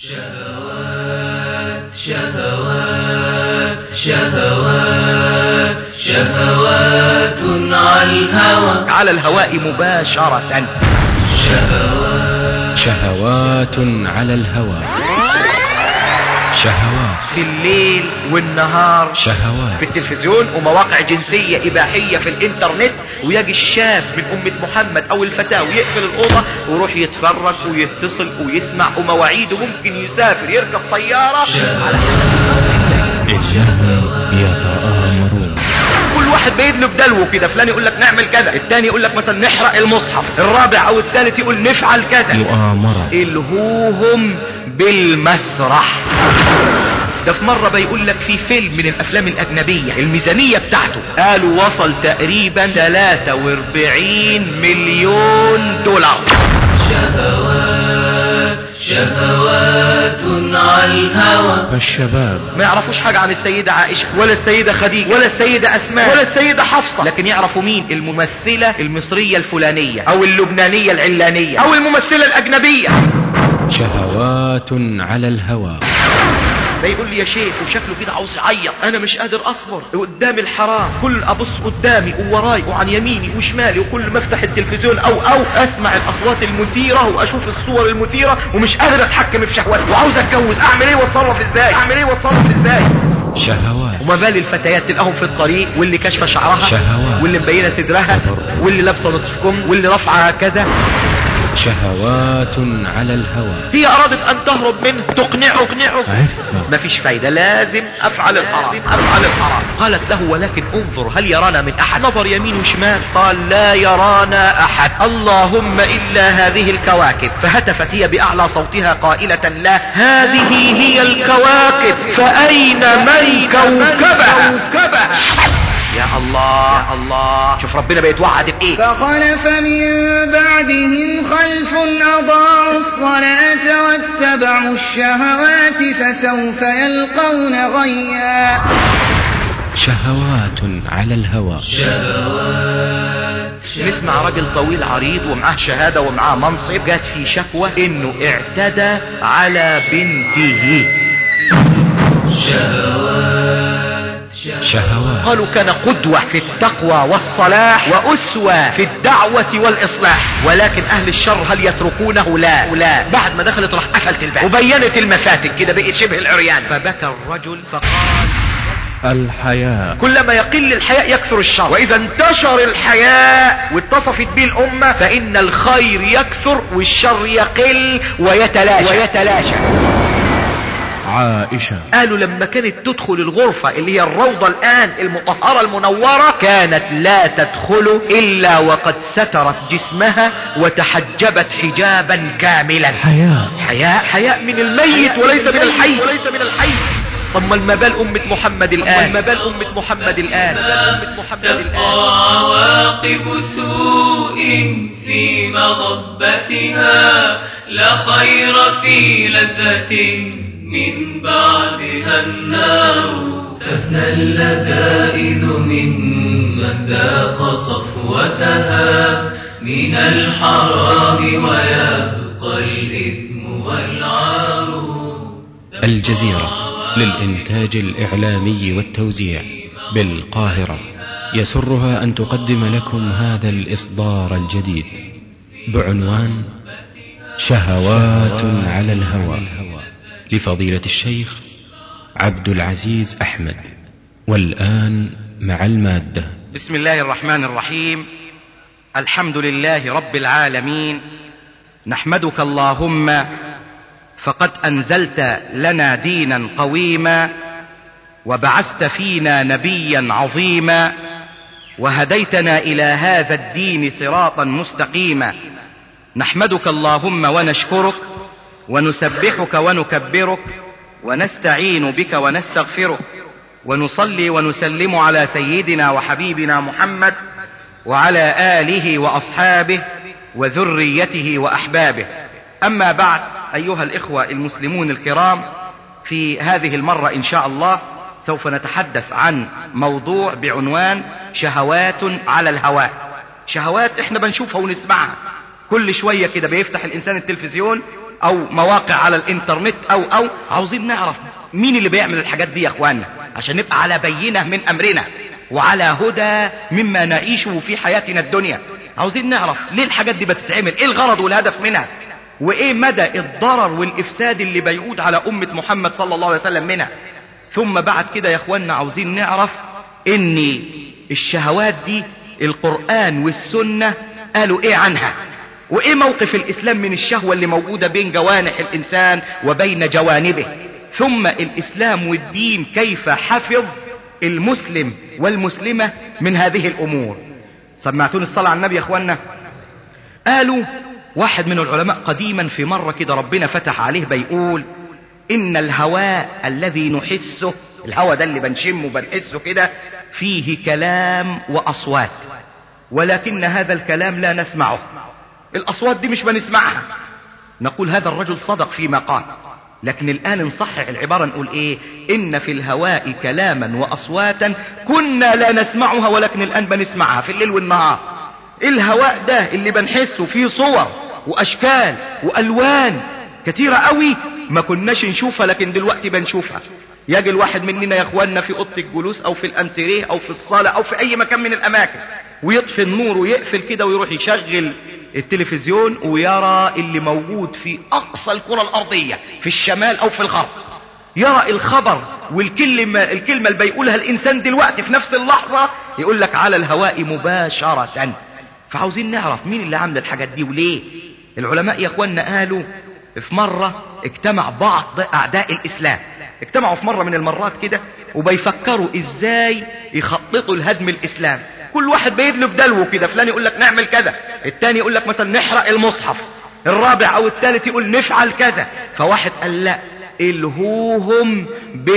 شهوات شهوات شهوات شهوات على الهوى على الهواء مباشرة شهوات شهوات على الهوى شهوات في الليل والنهار شهوات في التلفزيون ومواقع جنسية إباحية في الإنترنت ويجي الشاف من أمة محمد أو الفتاة ويقفل الأوضة ويروح يتفرج ويتصل ويسمع ومواعيده ممكن يسافر يركب طيارة على إنهم يتآمرون كل واحد بيدلب دلوه كده فلان يقول لك نعمل كذا التاني يقول لك مثلا نحرق المصحف الرابع او الثالث يقول نفعل كذا مؤامرة الهوهم بالمسرح ده في مرة بيقول لك في فيلم من الافلام الاجنبية الميزانية بتاعته قالوا وصل تقريبا 43 مليون دولار شهوات شهوات على الهوى فالشباب ما يعرفوش حاجة عن السيدة عائشة ولا السيدة خديجة ولا السيدة اسماء ولا السيدة حفصة لكن يعرفوا مين الممثلة المصرية الفلانية او اللبنانية العلانية او الممثلة الاجنبية شهوات على الهوى فيقول لي يا شيخ وشكله كده عاوز يعيط انا مش قادر اصبر قدامي الحرام كل ابص قدامي ووراي وعن يميني وشمالي وكل ما افتح التلفزيون او او اسمع الاصوات المثيره واشوف الصور المثيره ومش قادر اتحكم في شهواتي وعاوز اتجوز اعمل ايه واتصرف ازاي اعمل ايه واتصرف ازاي شهوات وما بال الفتيات تلاقيهم في الطريق واللي كاشفه شعرها شهوات. واللي مبينه صدرها واللي لابسه نصف كم واللي رافعه كذا شهوات على الهوى هي ارادت ان تهرب منه تقنعه تقنعه عفة مفيش فايدة لازم افعل الحرام افعل الحرام قالت له ولكن انظر هل يرانا من احد نظر يمين وشمال قال لا يرانا احد اللهم الا هذه الكواكب فهتفت هي باعلى صوتها قائلة لا هذه هي الكواكب فاين من كوكبها يا الله يا الله شوف ربنا بيتوعد بايه فخلف من بعدهم خلف أضاعوا الصلاة واتبعوا الشهوات فسوف يلقون غيا شهوات على الهوى شهوات نسمع راجل طويل عريض ومعاه شهادة ومعاه منصب جات في شكوى انه اعتدى على بنته شهوات شهوات قالوا كان قدوة في التقوى والصلاح وأسوة في الدعوة والإصلاح ولكن أهل الشر هل يتركونه لا لا بعد ما دخلت راح قفلت الباب وبينت المفاتن كده بقت شبه العريان فبكى الرجل فقال الحياء كلما يقل الحياء يكثر الشر وإذا انتشر الحياء واتصفت به الأمة فإن الخير يكثر والشر يقل ويتلاشى ويتلاشى عائشة قالوا لما كانت تدخل الغرفة اللي هي الروضة الآن المطهرة المنورة كانت لا تدخل إلا وقد سترت جسمها وتحجبت حجابا كاملا حياء حياء حياء من الميت وليس من الحي وليس من الحي ثم المبال أمة محمد الآن المبال أمة محمد الآن أمة محمد الآن تبقى عواقب سوء في مضبتها لا خير في لذة من بعدها النار تفنى اللذائذ ممن ذاق صفوتها من الحرام ويبقى الإثم والعار الجزيرة للإنتاج الإعلامي والتوزيع بالقاهرة يسرها أن تقدم لكم هذا الإصدار الجديد بعنوان شهوات على الهوى لفضيلة الشيخ عبد العزيز أحمد والآن مع المادة بسم الله الرحمن الرحيم الحمد لله رب العالمين نحمدك اللهم فقد انزلت لنا دينا قويما وبعثت فينا نبيا عظيما وهديتنا الى هذا الدين صراطا مستقيما نحمدك اللهم ونشكرك ونسبحك ونكبرك ونستعين بك ونستغفرك ونصلي ونسلم على سيدنا وحبيبنا محمد وعلى اله واصحابه وذريته واحبابه اما بعد ايها الاخوه المسلمون الكرام في هذه المره ان شاء الله سوف نتحدث عن موضوع بعنوان شهوات على الهواء شهوات احنا بنشوفها ونسمعها كل شويه كده بيفتح الانسان التلفزيون او مواقع على الانترنت او او عاوزين نعرف مين اللي بيعمل الحاجات دي يا اخوانا عشان نبقى على بينة من امرنا وعلى هدى مما نعيشه في حياتنا الدنيا عاوزين نعرف ليه الحاجات دي بتتعمل ايه الغرض والهدف منها وايه مدى الضرر والافساد اللي بيعود على امة محمد صلى الله عليه وسلم منها ثم بعد كده يا اخوانا عاوزين نعرف ان الشهوات دي القرآن والسنة قالوا ايه عنها وايه موقف الاسلام من الشهوة اللي موجودة بين جوانح الانسان وبين جوانبه ثم الاسلام والدين كيف حفظ المسلم والمسلمة من هذه الامور سمعتون الصلاة على النبي يا اخوانا قالوا واحد من العلماء قديما في مرة كده ربنا فتح عليه بيقول ان الهواء الذي نحسه الهواء ده اللي بنشمه بنحسه كده فيه كلام واصوات ولكن هذا الكلام لا نسمعه الاصوات دي مش بنسمعها نقول هذا الرجل صدق فيما قال لكن الآن نصحح العبارة نقول إيه إن في الهواء كلاما وأصواتا كنا لا نسمعها ولكن الآن بنسمعها في الليل والنهار الهواء ده اللي بنحسه فيه صور وأشكال وألوان كتيرة قوي ما كناش نشوفها لكن دلوقتي بنشوفها يجي الواحد مننا يا اخواننا في اوضه الجلوس او في الانتريه او في الصاله او في اي مكان من الاماكن ويطفي النور ويقفل كده ويروح يشغل التلفزيون ويرى اللي موجود في اقصى الكره الارضيه في الشمال او في الغرب يرى الخبر والكلمة الكلمة اللي بيقولها الإنسان دلوقتي في نفس اللحظة يقول لك على الهواء مباشرة فعاوزين نعرف مين اللي عمل الحاجات دي وليه العلماء يا اخوانا قالوا في مرة اجتمع بعض أعداء الإسلام اجتمعوا في مرة من المرات كده وبيفكروا ازاي يخططوا لهدم الإسلام كل واحد بيدلب دلوه كده فلان يقول لك نعمل كذا التاني يقول لك مثلا نحرق المصحف الرابع او الثالث يقول نفعل كذا فواحد قال لا الهوهم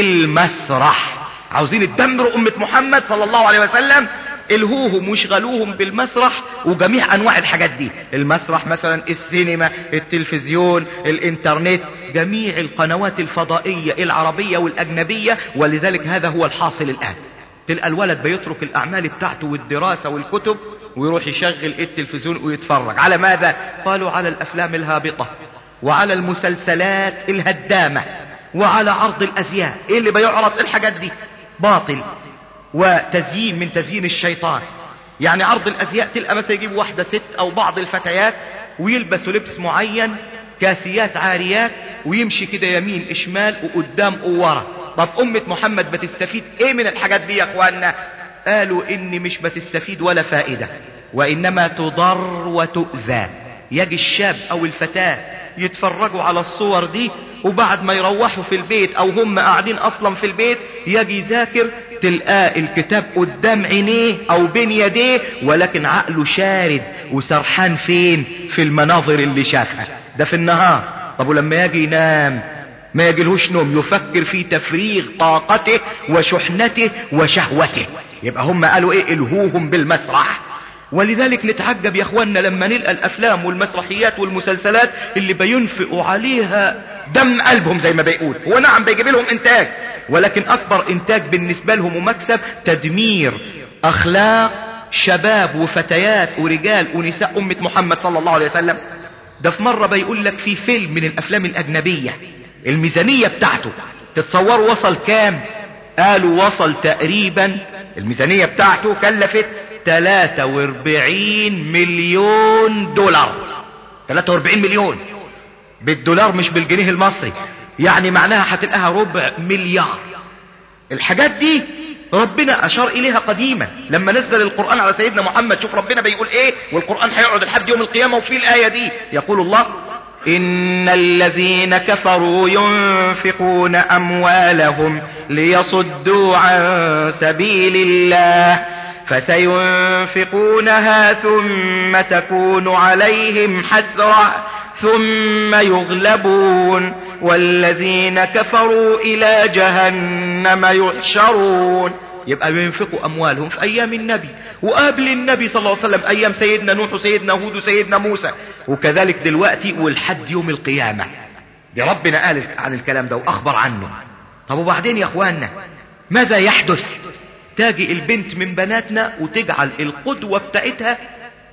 بالمسرح عاوزين تدمروا أمة محمد صلى الله عليه وسلم الهوهم واشغلوهم بالمسرح وجميع انواع الحاجات دي المسرح مثلا السينما التلفزيون الانترنت جميع القنوات الفضائية العربية والاجنبية ولذلك هذا هو الحاصل الان تلقى الولد بيترك الاعمال بتاعته والدراسة والكتب ويروح يشغل التلفزيون ويتفرج على ماذا قالوا على الافلام الهابطة وعلى المسلسلات الهدامة وعلى عرض الازياء ايه اللي بيعرض الحاجات دي باطل وتزيين من تزيين الشيطان يعني عرض الازياء تلقى مثلا يجيب واحدة ست او بعض الفتيات ويلبسوا لبس معين كاسيات عاريات ويمشي كده يمين شمال وقدام وورا طب امة محمد بتستفيد ايه من الحاجات دي يا اخوانا قالوا اني مش بتستفيد ولا فائدة وانما تضر وتؤذى يجي الشاب او الفتاة يتفرجوا على الصور دي وبعد ما يروحوا في البيت او هم قاعدين اصلا في البيت يجي يذاكر تلقاه الكتاب قدام عينيه او بين يديه ولكن عقله شارد وسرحان فين في المناظر اللي شافها ده في النهار طب ولما يجي ينام ما يجيلهوش نوم يفكر في تفريغ طاقته وشحنته وشهوته يبقى هم قالوا ايه الهوهم بالمسرح ولذلك نتعجب يا اخواننا لما نلقى الافلام والمسرحيات والمسلسلات اللي بينفقوا عليها دم قلبهم زي ما بيقول هو نعم بيجيب لهم انتاج ولكن اكبر انتاج بالنسبة لهم ومكسب تدمير اخلاق شباب وفتيات ورجال ونساء امة محمد صلى الله عليه وسلم ده في مرة بيقول لك في فيلم من الافلام الاجنبية الميزانية بتاعته تتصوروا وصل كام قالوا وصل تقريبا الميزانية بتاعته كلفت 43 مليون دولار 43 مليون بالدولار مش بالجنيه المصري يعني معناها هتلقاها ربع مليار الحاجات دي ربنا اشار اليها قديما لما نزل القرآن على سيدنا محمد شوف ربنا بيقول ايه والقرآن هيقعد لحد يوم القيامة وفي الآية دي يقول الله إن الذين كفروا ينفقون أموالهم ليصدوا عن سبيل الله فسينفقونها ثم تكون عليهم حسرة ثم يغلبون والذين كفروا إلى جهنم يحشرون يبقى بينفقوا أموالهم في أيام النبي وقبل النبي صلى الله عليه وسلم أيام سيدنا نوح وسيدنا هود وسيدنا موسى وكذلك دلوقتي ولحد يوم القيامة دي ربنا قال عن الكلام ده وأخبر عنه طب وبعدين يا أخوانا ماذا يحدث تاجي البنت من بناتنا وتجعل القدوة بتاعتها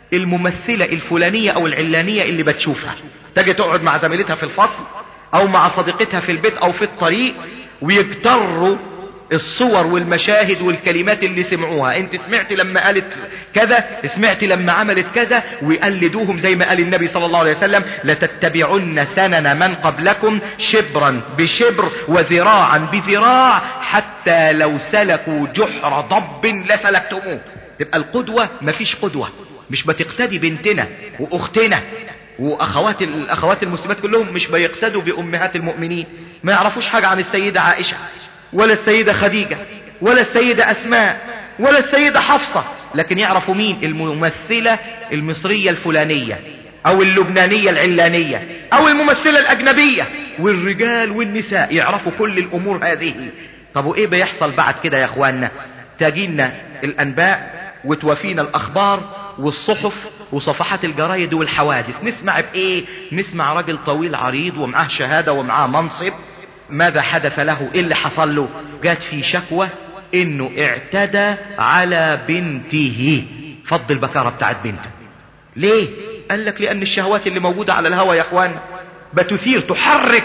الممثلة الفلانية او العلانية اللي بتشوفها تجي تقعد مع زميلتها في الفصل او مع صديقتها في البيت او في الطريق ويكتروا الصور والمشاهد والكلمات اللي سمعوها انت سمعت لما قالت كذا سمعت لما عملت كذا ويقلدوهم زي ما قال النبي صلى الله عليه وسلم لتتبعن سنن من قبلكم شبرا بشبر وذراعا بذراع حتى لو سلكوا جحر ضب لسلكتموه تبقى القدوة مفيش قدوة مش بتقتدي بنتنا واختنا واخوات الاخوات المسلمات كلهم مش بيقتدوا بامهات المؤمنين ما يعرفوش حاجة عن السيدة عائشة ولا السيدة خديجة ولا السيدة اسماء ولا السيدة حفصة لكن يعرفوا مين الممثلة المصرية الفلانية او اللبنانية العلانية او الممثلة الاجنبية والرجال والنساء يعرفوا كل الامور هذه طب وايه بيحصل بعد كده يا اخواننا تجينا الانباء وتوافينا الاخبار والصحف وصفحات الجرايد والحوادث نسمع بايه نسمع راجل طويل عريض ومعاه شهادة ومعاه منصب ماذا حدث له ايه اللي حصل له جات في شكوى انه اعتدى على بنته فض البكارة بتاعت بنته ليه قال لك لان الشهوات اللي موجودة على الهوى يا اخوان بتثير تحرك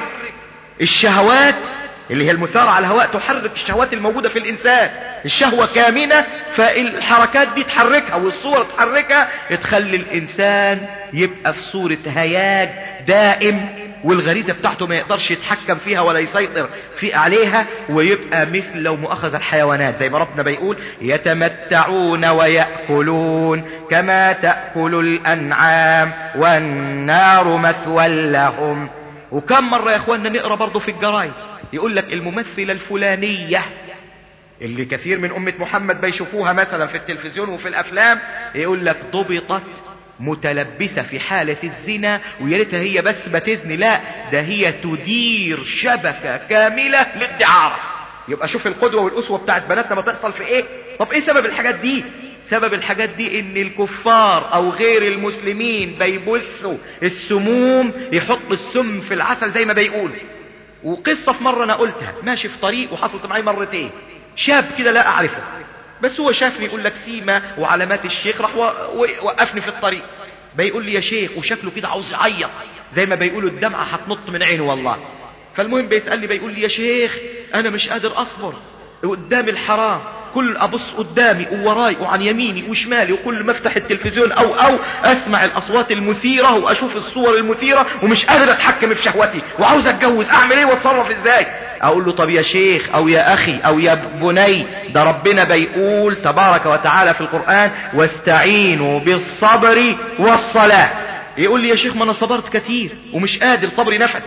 الشهوات اللي هي المثارة على الهواء تحرك الشهوات الموجودة في الإنسان الشهوة كامنة فالحركات دي تحركها والصور تحركها تخلي الإنسان يبقى في صورة هياج دائم والغريزة بتاعته ما يقدرش يتحكم فيها ولا يسيطر في عليها ويبقى مثل لو مؤخذ الحيوانات زي ما ربنا بيقول يتمتعون ويأكلون كما تأكل الأنعام والنار مثوى لهم وكم مرة يا اخواننا نقرأ برضو في الجرايد يقول لك الممثلة الفلانية اللي كثير من أمة محمد بيشوفوها مثلا في التلفزيون وفي الأفلام يقول لك ضبطت متلبسة في حالة الزنا ويا ريتها هي بس بتزني لا ده هي تدير شبكة كاملة للدعارة يبقى شوف القدوة والأسوة بتاعت بناتنا ما تحصل في ايه طب ايه سبب الحاجات دي سبب الحاجات دي ان الكفار او غير المسلمين بيبثوا السموم يحطوا السم في العسل زي ما بيقولوا وقصة في مرة انا قلتها ماشي في طريق وحصلت معي مرتين شاب كده لا اعرفه بس هو شافني يقول لك سيما وعلامات الشيخ راح وقفني في الطريق بيقول لي يا شيخ وشكله كده عاوز يعيط زي ما بيقولوا الدمعة هتنط من عينه والله فالمهم بيسألني بيقول لي يا شيخ انا مش قادر اصبر قدامي الحرام كل ابص قدامي ووراي وعن يميني وشمالي وكل ما افتح التلفزيون او او اسمع الاصوات المثيرة واشوف الصور المثيرة ومش قادر اتحكم في شهوتي وعاوز اتجوز اعمل ايه واتصرف ازاي اقول له طب يا شيخ او يا اخي او يا بني ده ربنا بيقول تبارك وتعالى في القرآن واستعينوا بالصبر والصلاة يقول لي يا شيخ ما انا صبرت كتير ومش قادر صبري نفد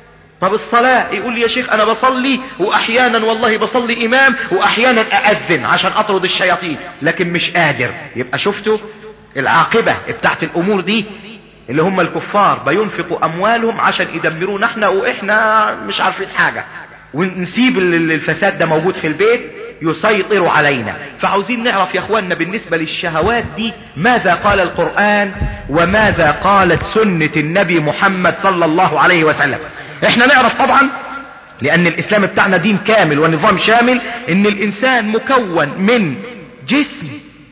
طب الصلاة يقول لي يا شيخ انا بصلي واحيانا والله بصلي امام واحيانا ااذن عشان اطرد الشياطين لكن مش قادر يبقى شفتوا العاقبة بتاعت الامور دي اللي هم الكفار بينفقوا اموالهم عشان يدمرونا احنا واحنا مش عارفين حاجة ونسيب الفساد ده موجود في البيت يسيطر علينا فعاوزين نعرف يا اخواننا بالنسبة للشهوات دي ماذا قال القرآن وماذا قالت سنة النبي محمد صلى الله عليه وسلم احنا نعرف طبعا لان الاسلام بتاعنا دين كامل ونظام شامل ان الانسان مكون من جسم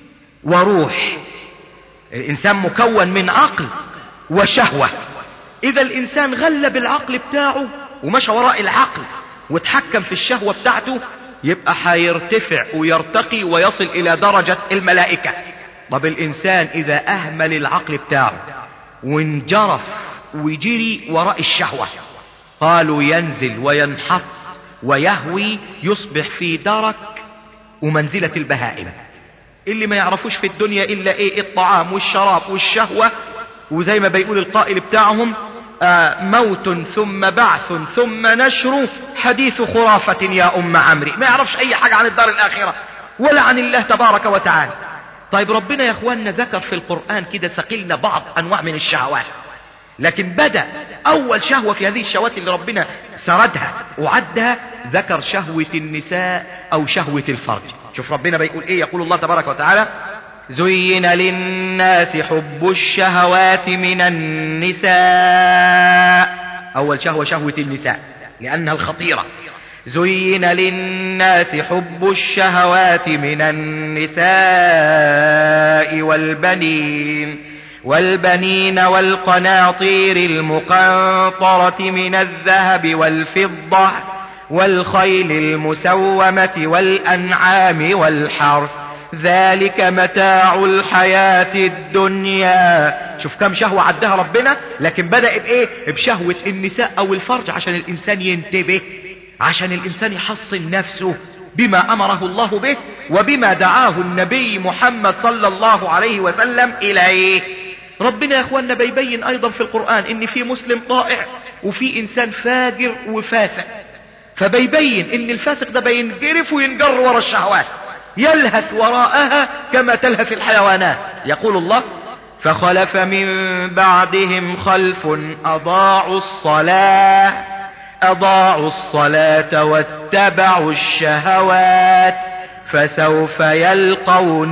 وروح الانسان مكون من عقل وشهوة اذا الانسان غلب العقل بتاعه ومشى وراء العقل وتحكم في الشهوة بتاعته يبقى هيرتفع ويرتقي ويصل الى درجة الملائكة طب الانسان اذا اهمل العقل بتاعه وانجرف ويجري وراء الشهوة قالوا ينزل وينحط ويهوي يصبح في درك ومنزلة البهائم اللي ما يعرفوش في الدنيا الا ايه الطعام والشراب والشهوة وزي ما بيقول القائل بتاعهم آه موت ثم بعث ثم نشر حديث خرافة يا ام عمري ما يعرفش اي حاجة عن الدار الاخرة ولا عن الله تبارك وتعالى طيب ربنا يا اخواننا ذكر في القرآن كده سقلنا بعض انواع من الشهوات لكن بدأ اول شهوة في هذه الشهوات اللي ربنا سردها وعدها ذكر شهوة النساء او شهوة الفرج شوف ربنا بيقول ايه يقول الله تبارك وتعالى زين للناس حب الشهوات من النساء اول شهوة شهوة النساء لانها الخطيرة زين للناس حب الشهوات من النساء والبنين والبنين والقناطير المقنطرة من الذهب والفضة والخيل المسومة والأنعام والحرث ذلك متاع الحياة الدنيا شوف كم شهوة عدها ربنا لكن بدأ بإيه بشهوة النساء أو الفرج عشان الإنسان ينتبه عشان الإنسان يحصن نفسه بما أمره الله به وبما دعاه النبي محمد صلى الله عليه وسلم إليه ربنا يا اخوانا بيبين ايضا في القرآن ان في مسلم طائع وفي انسان فاجر وفاسق فبيبين ان الفاسق ده بينجرف وينجر ورا الشهوات يلهث وراءها كما تلهث الحيوانات يقول الله فخلف من بعدهم خلف اضاعوا الصلاة اضاعوا الصلاة واتبعوا الشهوات فسوف يلقون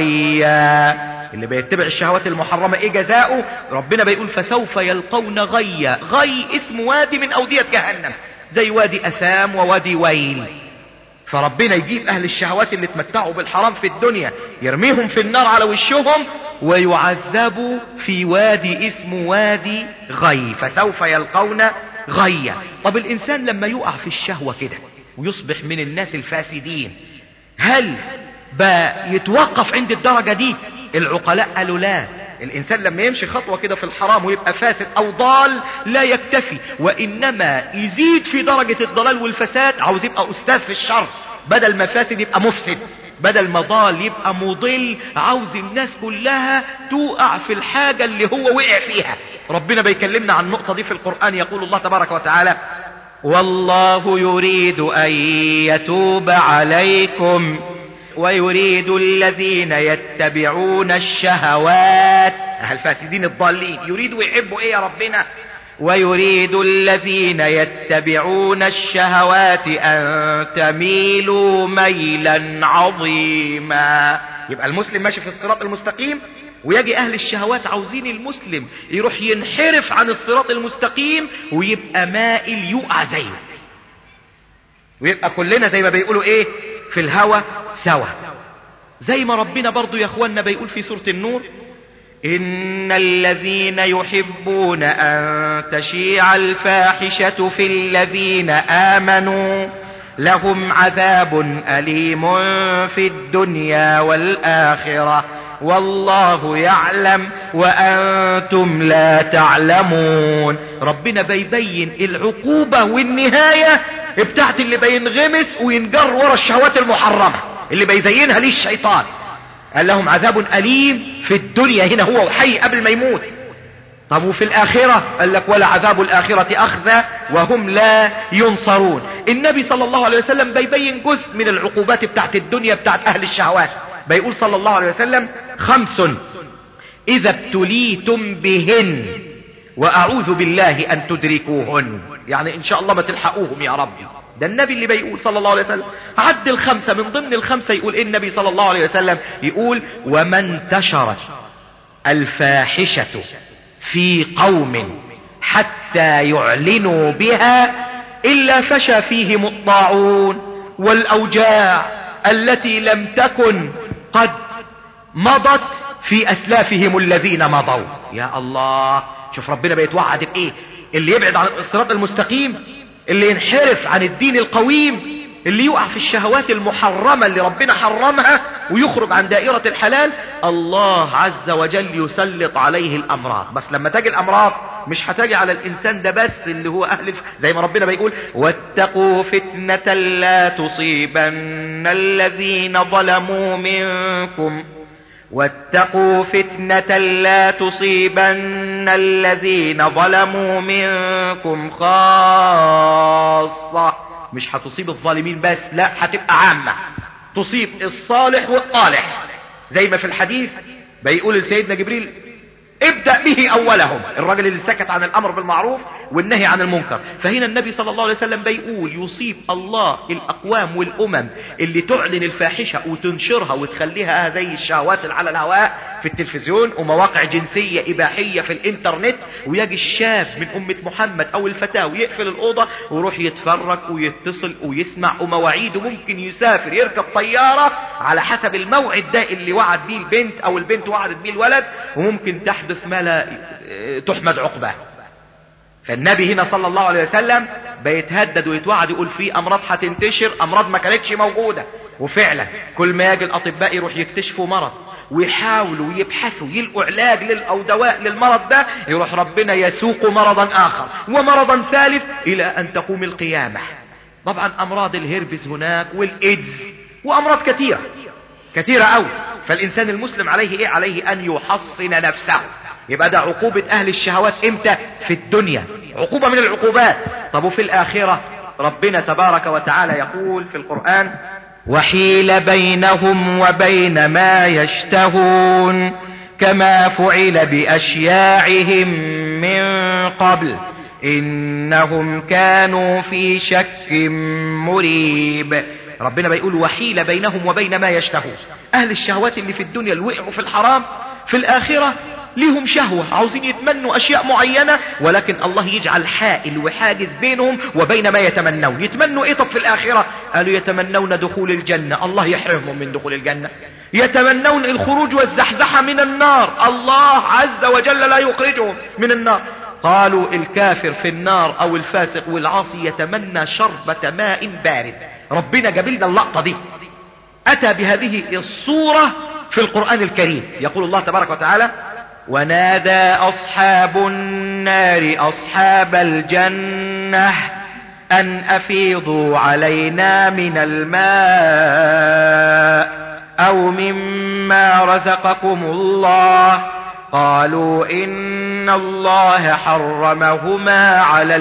غيا اللي بيتبع الشهوات المحرمة ايه جزاؤه ربنا بيقول فسوف يلقون غيا غي اسم وادي من اودية جهنم زي وادي اثام ووادي ويل فربنا يجيب اهل الشهوات اللي اتمتعوا بالحرام في الدنيا يرميهم في النار على وشهم ويعذبوا في وادي اسمه وادي غي فسوف يلقون غيا طب الانسان لما يقع في الشهوة كده ويصبح من الناس الفاسدين هل بيتوقف عند الدرجة دي العقلاء قالوا لا الانسان لما يمشي خطوة كده في الحرام ويبقى فاسد او ضال لا يكتفي وانما يزيد في درجة الضلال والفساد عاوز يبقى استاذ في الشر بدل ما فاسد يبقى مفسد بدل ما ضال يبقى مضل عاوز الناس كلها توقع في الحاجة اللي هو وقع فيها ربنا بيكلمنا عن النقطة دي في القرآن يقول الله تبارك وتعالى والله يريد ان يتوب عليكم ويريد الذين يتبعون الشهوات الفاسدين الضالين يريدوا يحبوا ايه يا ربنا ويريد الذين يتبعون الشهوات ان تميلوا ميلا عظيما يبقى المسلم ماشي في الصراط المستقيم ويجي اهل الشهوات عاوزين المسلم يروح ينحرف عن الصراط المستقيم ويبقى مائل يقع زيه ويبقى كلنا زي ما بيقولوا ايه في الهوى سوا زي ما ربنا برضو يا اخوانا بيقول في سورة النور ان الذين يحبون ان تشيع الفاحشة في الذين امنوا لهم عذاب اليم في الدنيا والاخرة والله يعلم وانتم لا تعلمون ربنا بيبين العقوبة والنهاية بتاعت اللي بينغمس وينجر ورا الشهوات المحرمة اللي بيزينها ليه الشيطان قال لهم عذاب أليم في الدنيا هنا هو حي قبل ما يموت طب وفي الآخرة قال لك ولا عذاب الآخرة أخزى وهم لا ينصرون النبي صلى الله عليه وسلم بيبين جزء من العقوبات بتاعت الدنيا بتاعت أهل الشهوات بيقول صلى الله عليه وسلم خمس إذا ابتليتم بهن وأعوذ بالله أن تدركوهن يعني إن شاء الله ما تلحقوهم يا رب ده النبي اللي بيقول صلى الله عليه وسلم عد الخمسة من ضمن الخمسة يقول إيه النبي صلى الله عليه وسلم يقول ومن انتشرت الفاحشة في قوم حتى يعلنوا بها إلا فشى فيهم الطاعون والأوجاع التي لم تكن قد مضت في أسلافهم الذين مضوا يا الله شوف ربنا بيتوعد بإيه اللي يبعد عن الصراط المستقيم اللي ينحرف عن الدين القويم اللي يقع في الشهوات المحرمة اللي ربنا حرمها ويخرج عن دائرة الحلال الله عز وجل يسلط عليه الأمراض بس لما تجي الأمراض مش هتجي على الإنسان ده بس اللي هو أهل زي ما ربنا بيقول واتقوا فتنة لا تصيبن الذين ظلموا منكم واتقوا فتنة لا تصيبن الذين ظلموا منكم خاصة مش هتصيب الظالمين بس لا هتبقى عامة تصيب الصالح والطالح زي ما في الحديث بيقول لسيدنا جبريل ابدأ به أولهم الراجل اللي سكت عن الأمر بالمعروف والنهي عن المنكر فهنا النبي صلى الله عليه وسلم بيقول يصيب الله الأقوام والأمم اللي تعلن الفاحشة وتنشرها وتخليها زي الشهوات على الهواء في التلفزيون ومواقع جنسية اباحية في الانترنت ويجي الشاب من امة محمد او الفتاة ويقفل الاوضة ويروح يتفرج ويتصل ويسمع ومواعيده ممكن يسافر يركب طيارة على حسب الموعد ده اللي وعد بيه البنت او البنت وعدت بيه الولد وممكن تحدث ما لا تحمد عقباه فالنبي هنا صلى الله عليه وسلم بيتهدد ويتوعد يقول في امراض هتنتشر امراض ما كانتش موجودة وفعلا كل ما يجي الاطباء يروح يكتشفوا مرض ويحاولوا ويبحثوا يلقوا علاج لل او دواء للمرض ده يروح ربنا يسوق مرضا اخر ومرضا ثالث الى ان تقوم القيامة طبعا امراض الهربس هناك والايدز وامراض كثيرة كثيرة قوي فالانسان المسلم عليه ايه عليه ان يحصن نفسه يبقى ده عقوبة اهل الشهوات امتى في الدنيا عقوبة من العقوبات طب وفي الاخرة ربنا تبارك وتعالى يقول في القرآن وحيل بينهم وبين ما يشتهون كما فعل باشياعهم من قبل انهم كانوا في شك مريب ربنا بيقول وحيل بينهم وبين ما يشتهون اهل الشهوات اللي في الدنيا اللي وقعوا في الحرام في الاخرة ليهم شهوة عاوزين يتمنوا اشياء معينة ولكن الله يجعل حائل وحاجز بينهم وبين ما يتمنون يتمنوا ايه طب في الاخرة قالوا يتمنون دخول الجنة الله يحرمهم من دخول الجنة يتمنون الخروج والزحزحة من النار الله عز وجل لا يخرجهم من النار قالوا الكافر في النار او الفاسق والعاصي يتمنى شربة ماء بارد ربنا جاب لنا اللقطة دي اتى بهذه الصورة في القرآن الكريم يقول الله تبارك وتعالى ونادى اصحاب النار اصحاب الجنة ان افيضوا علينا من الماء او مما رزقكم الله قالوا ان الله حرمهما على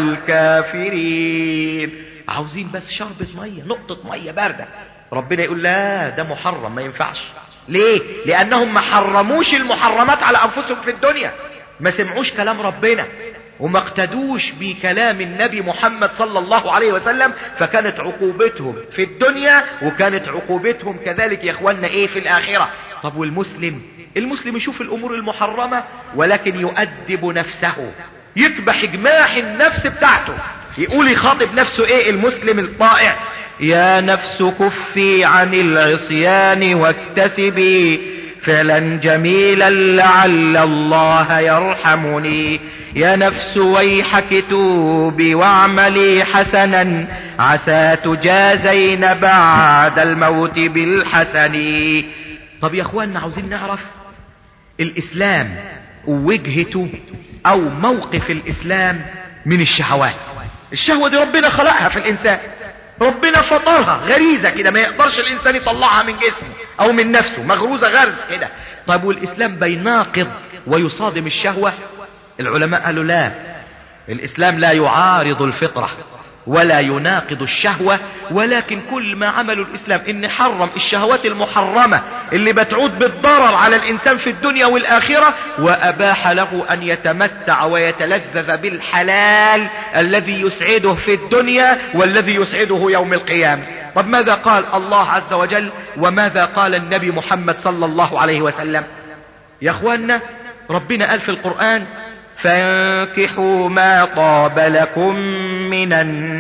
الكافرين عاوزين بس شربة مية نقطة مية باردة ربنا يقول لا ده محرم ما ينفعش ليه لانهم ما حرموش المحرمات على انفسهم في الدنيا ما سمعوش كلام ربنا وما اقتدوش بكلام النبي محمد صلى الله عليه وسلم فكانت عقوبتهم في الدنيا وكانت عقوبتهم كذلك يا اخوانا ايه في الاخرة طب والمسلم المسلم يشوف الامور المحرمة ولكن يؤدب نفسه يكبح جماح النفس بتاعته يقول يخاطب نفسه ايه المسلم الطائع يا نفس كفي عن العصيان واكتسبي فعلا جميلا لعل الله يرحمني يا نفس ويحك توبي واعملي حسنا عسى تجازين بعد الموت بالحسن طب يا اخواننا عاوزين نعرف الاسلام وجهته او موقف الاسلام من الشهوات الشهوة دي ربنا خلقها في الانسان ربنا فطرها غريزة كده ما يقدرش الانسان يطلعها من جسمه او من نفسه مغروزة غرز كده طيب والاسلام بيناقض ويصادم الشهوة العلماء قالوا لا الاسلام لا يعارض الفطرة ولا يناقض الشهوة ولكن كل ما عمله الاسلام ان حرم الشهوات المحرمة اللي بتعود بالضرر على الانسان في الدنيا والاخرة واباح له ان يتمتع ويتلذذ بالحلال الذي يسعده في الدنيا والذي يسعده يوم القيامة طب ماذا قال الله عز وجل وماذا قال النبي محمد صلى الله عليه وسلم يا اخوانا ربنا قال في القرآن فانكحوا ما طاب لكم من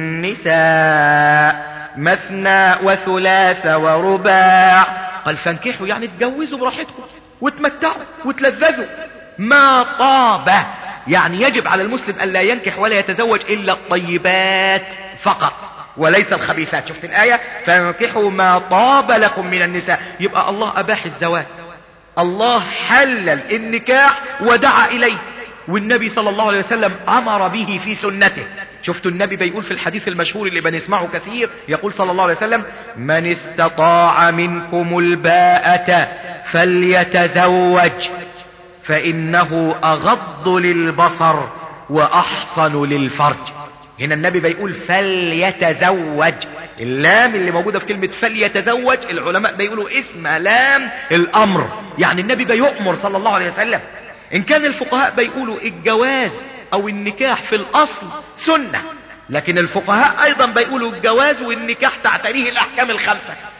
النساء مثنى وثلاث ورباع قال فانكحوا يعني اتجوزوا براحتكم وتمتعوا وتلذذوا ما طاب يعني يجب على المسلم أن لا ينكح ولا يتزوج إلا الطيبات فقط وليس الخبيثات شفت الآية فانكحوا ما طاب لكم من النساء يبقى الله أباح الزواج الله حلل النكاح ودعا إليه والنبي صلى الله عليه وسلم امر به في سنته شفتوا النبي بيقول في الحديث المشهور اللي بنسمعه كثير يقول صلى الله عليه وسلم من استطاع منكم الباءة فليتزوج فانه اغض للبصر واحصن للفرج هنا النبي بيقول فليتزوج اللام اللي موجودة في كلمة فليتزوج العلماء بيقولوا اسم لام الامر يعني النبي بيؤمر صلى الله عليه وسلم ان كان الفقهاء بيقولوا الجواز او النكاح في الاصل سنة لكن الفقهاء ايضا بيقولوا الجواز والنكاح تعتريه الاحكام الخمسة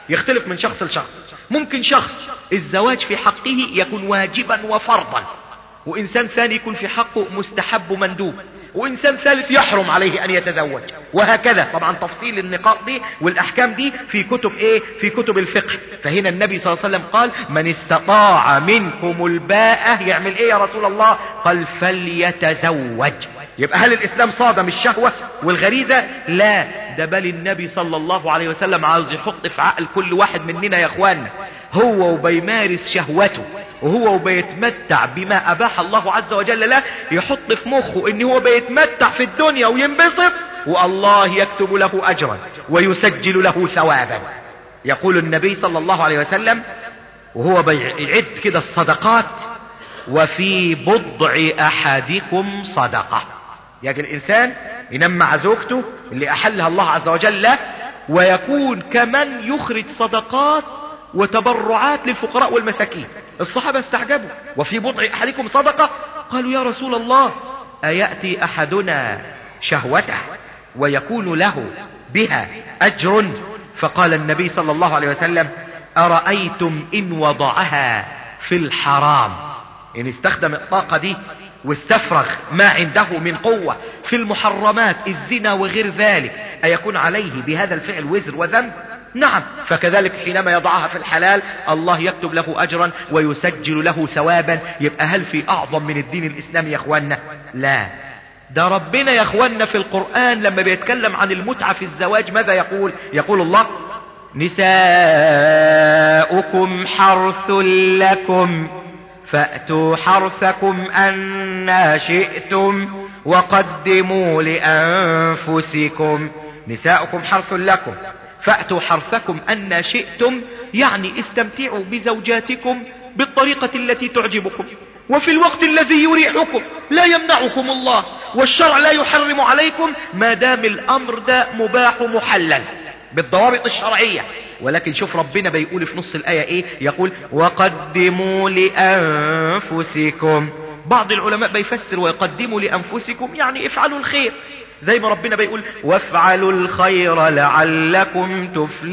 يختلف من شخص لشخص ممكن شخص الزواج في حقه يكون واجبا وفرضا وإنسان ثاني يكون في حقه مستحب مندوب وإنسان ثالث يحرم عليه أن يتزوج وهكذا طبعا تفصيل النقاط دي والأحكام دي في كتب إيه في كتب الفقه فهنا النبي صلى الله عليه وسلم قال من استطاع منكم الباءة يعمل إيه يا رسول الله قال فليتزوج يبقى هل الإسلام صادم الشهوة والغريزة لا ده بل النبي صلى الله عليه وسلم عاوز يحط في عقل كل واحد مننا يا اخوانا هو وبيمارس شهوته وهو وبيتمتع بما اباح الله عز وجل له يحط في مخه ان هو بيتمتع في الدنيا وينبسط والله يكتب له اجرا ويسجل له ثوابا يقول النبي صلى الله عليه وسلم وهو بيعد كده الصدقات وفي بضع احدكم صدقة يجي الانسان ينام مع زوجته اللي احلها الله عز وجل له ويكون كمن يخرج صدقات وتبرعات للفقراء والمساكين الصحابة استعجبوا وفي بضع احدكم صدقة قالوا يا رسول الله ايأتي احدنا شهوته ويكون له بها اجر فقال النبي صلى الله عليه وسلم ارأيتم ان وضعها في الحرام ان استخدم الطاقة دي واستفرغ ما عنده من قوة في المحرمات الزنا وغير ذلك أيكون عليه بهذا الفعل وزر وذنب نعم فكذلك حينما يضعها في الحلال الله يكتب له أجرا ويسجل له ثوابا يبقى هل في أعظم من الدين الإسلامي يا أخوانا لا ده ربنا يا أخوانا في القرآن لما بيتكلم عن المتعة في الزواج ماذا يقول يقول الله نساؤكم حرث لكم فأتوا حرثكم أنا شئتم وقدموا لأنفسكم نساؤكم حرث لكم فأتوا حرثكم أنا شئتم يعني استمتعوا بزوجاتكم بالطريقة التي تعجبكم وفي الوقت الذي يريحكم لا يمنعكم الله والشرع لا يحرم عليكم ما دام الأمر ده مباح محلل بالضوابط الشرعية ولكن شوف ربنا بيقول في نص الآية ايه يقول وقدموا لأنفسكم بعض العلماء بيفسر ويقدموا لأنفسكم يعني افعلوا الخير زي ما ربنا بيقول وافعلوا الخير لعلكم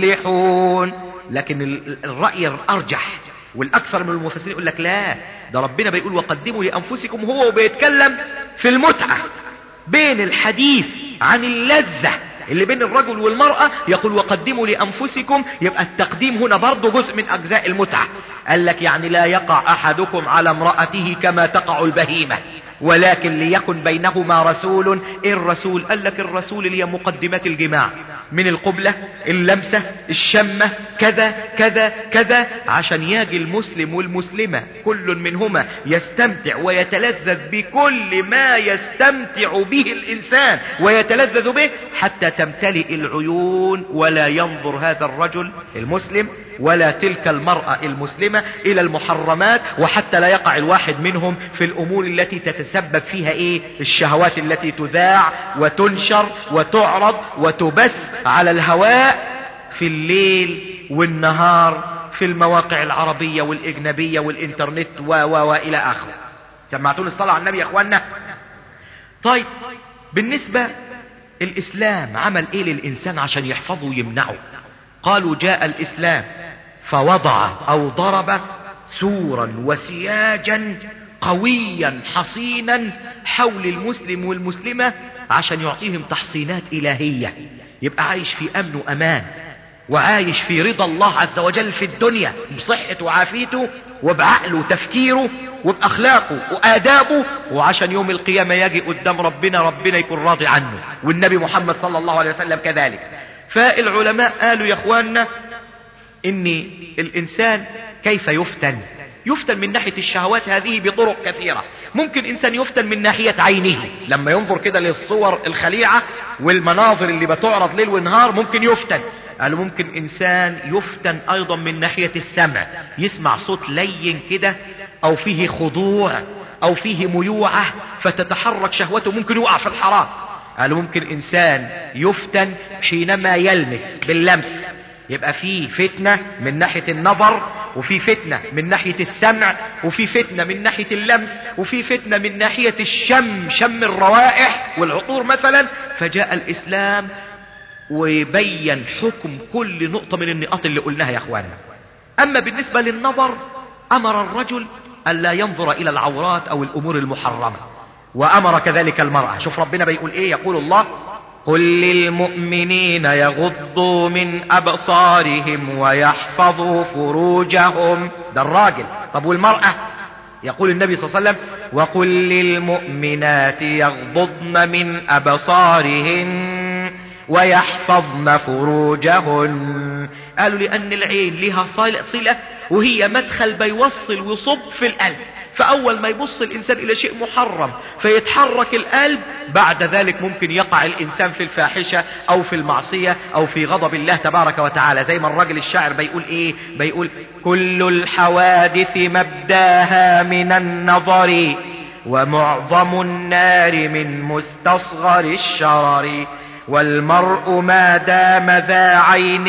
تفلحون لكن الرأي الأرجح والأكثر من المفسرين يقول لك لا ده ربنا بيقول وقدموا لأنفسكم هو وبيتكلم في المتعة بين الحديث عن اللذة اللي بين الرجل والمرأة يقول وقدموا لأنفسكم يبقى التقديم هنا برضو جزء من أجزاء المتعة قال لك يعني لا يقع أحدكم على امرأته كما تقع البهيمة ولكن ليكن بينهما رسول إيه الرسول قال لك الرسول اللي هي مقدمات الجماع من القبلة اللمسة الشمة كذا كذا كذا عشان يجي المسلم والمسلمة كل منهما يستمتع ويتلذذ بكل ما يستمتع به الإنسان ويتلذذ به حتى تمتلئ العيون ولا ينظر هذا الرجل المسلم ولا تلك المرأة المسلمة إلى المحرمات وحتى لا يقع الواحد منهم في الأمور التي تتسبب فيها إيه الشهوات التي تذاع وتنشر وتعرض وتبث على الهواء في الليل والنهار في المواقع العربية والإجنبية والإنترنت و و وإلى آخره سمعتون الصلاة على النبي يا أخوانا طيب بالنسبة الإسلام عمل إيه للإنسان عشان يحفظه ويمنعه قالوا جاء الإسلام فوضع أو ضرب سورا وسياجا قويا حصينا حول المسلم والمسلمة عشان يعطيهم تحصينات إلهية يبقى عايش في أمن وأمان وعايش في رضا الله عز وجل في الدنيا بصحة وعافيته وبعقله وتفكيره وبأخلاقه وآدابه وعشان يوم القيامة يجي قدام ربنا ربنا يكون راضي عنه والنبي محمد صلى الله عليه وسلم كذلك فالعلماء قالوا يا اخواننا ان الانسان كيف يفتن يفتن من ناحية الشهوات هذه بطرق كثيرة ممكن انسان يفتن من ناحية عينه لما ينظر كده للصور الخليعة والمناظر اللي بتعرض ليل ونهار ممكن يفتن قالوا ممكن انسان يفتن ايضا من ناحية السمع يسمع صوت لين كده او فيه خضوع او فيه ميوعة فتتحرك شهوته ممكن يقع في الحرام قالوا ممكن انسان يفتن حينما يلمس باللمس يبقى في فتنة من ناحية النظر وفي فتنة من ناحية السمع وفي فتنة من ناحية اللمس وفي فتنة من ناحية الشم شم الروائح والعطور مثلا فجاء الاسلام ويبين حكم كل نقطة من النقاط اللي قلناها يا اخوانا اما بالنسبة للنظر امر الرجل الا ينظر الى العورات او الامور المحرمة وامر كذلك المرأة شوف ربنا بيقول ايه يقول الله قل للمؤمنين يغضوا من ابصارهم ويحفظوا فروجهم ده الراجل طب والمرأة يقول النبي صلى الله عليه وسلم وقل للمؤمنات يغضضن من ابصارهن ويحفظن فروجهن قالوا لان العين لها صلة وهي مدخل بيوصل ويصب في القلب فاول ما يبص الانسان الى شيء محرم فيتحرك القلب بعد ذلك ممكن يقع الانسان في الفاحشة او في المعصية او في غضب الله تبارك وتعالى زي ما الراجل الشاعر بيقول ايه بيقول كل الحوادث مبداها من النظر ومعظم النار من مستصغر الشرر والمرء ما دام ذا عين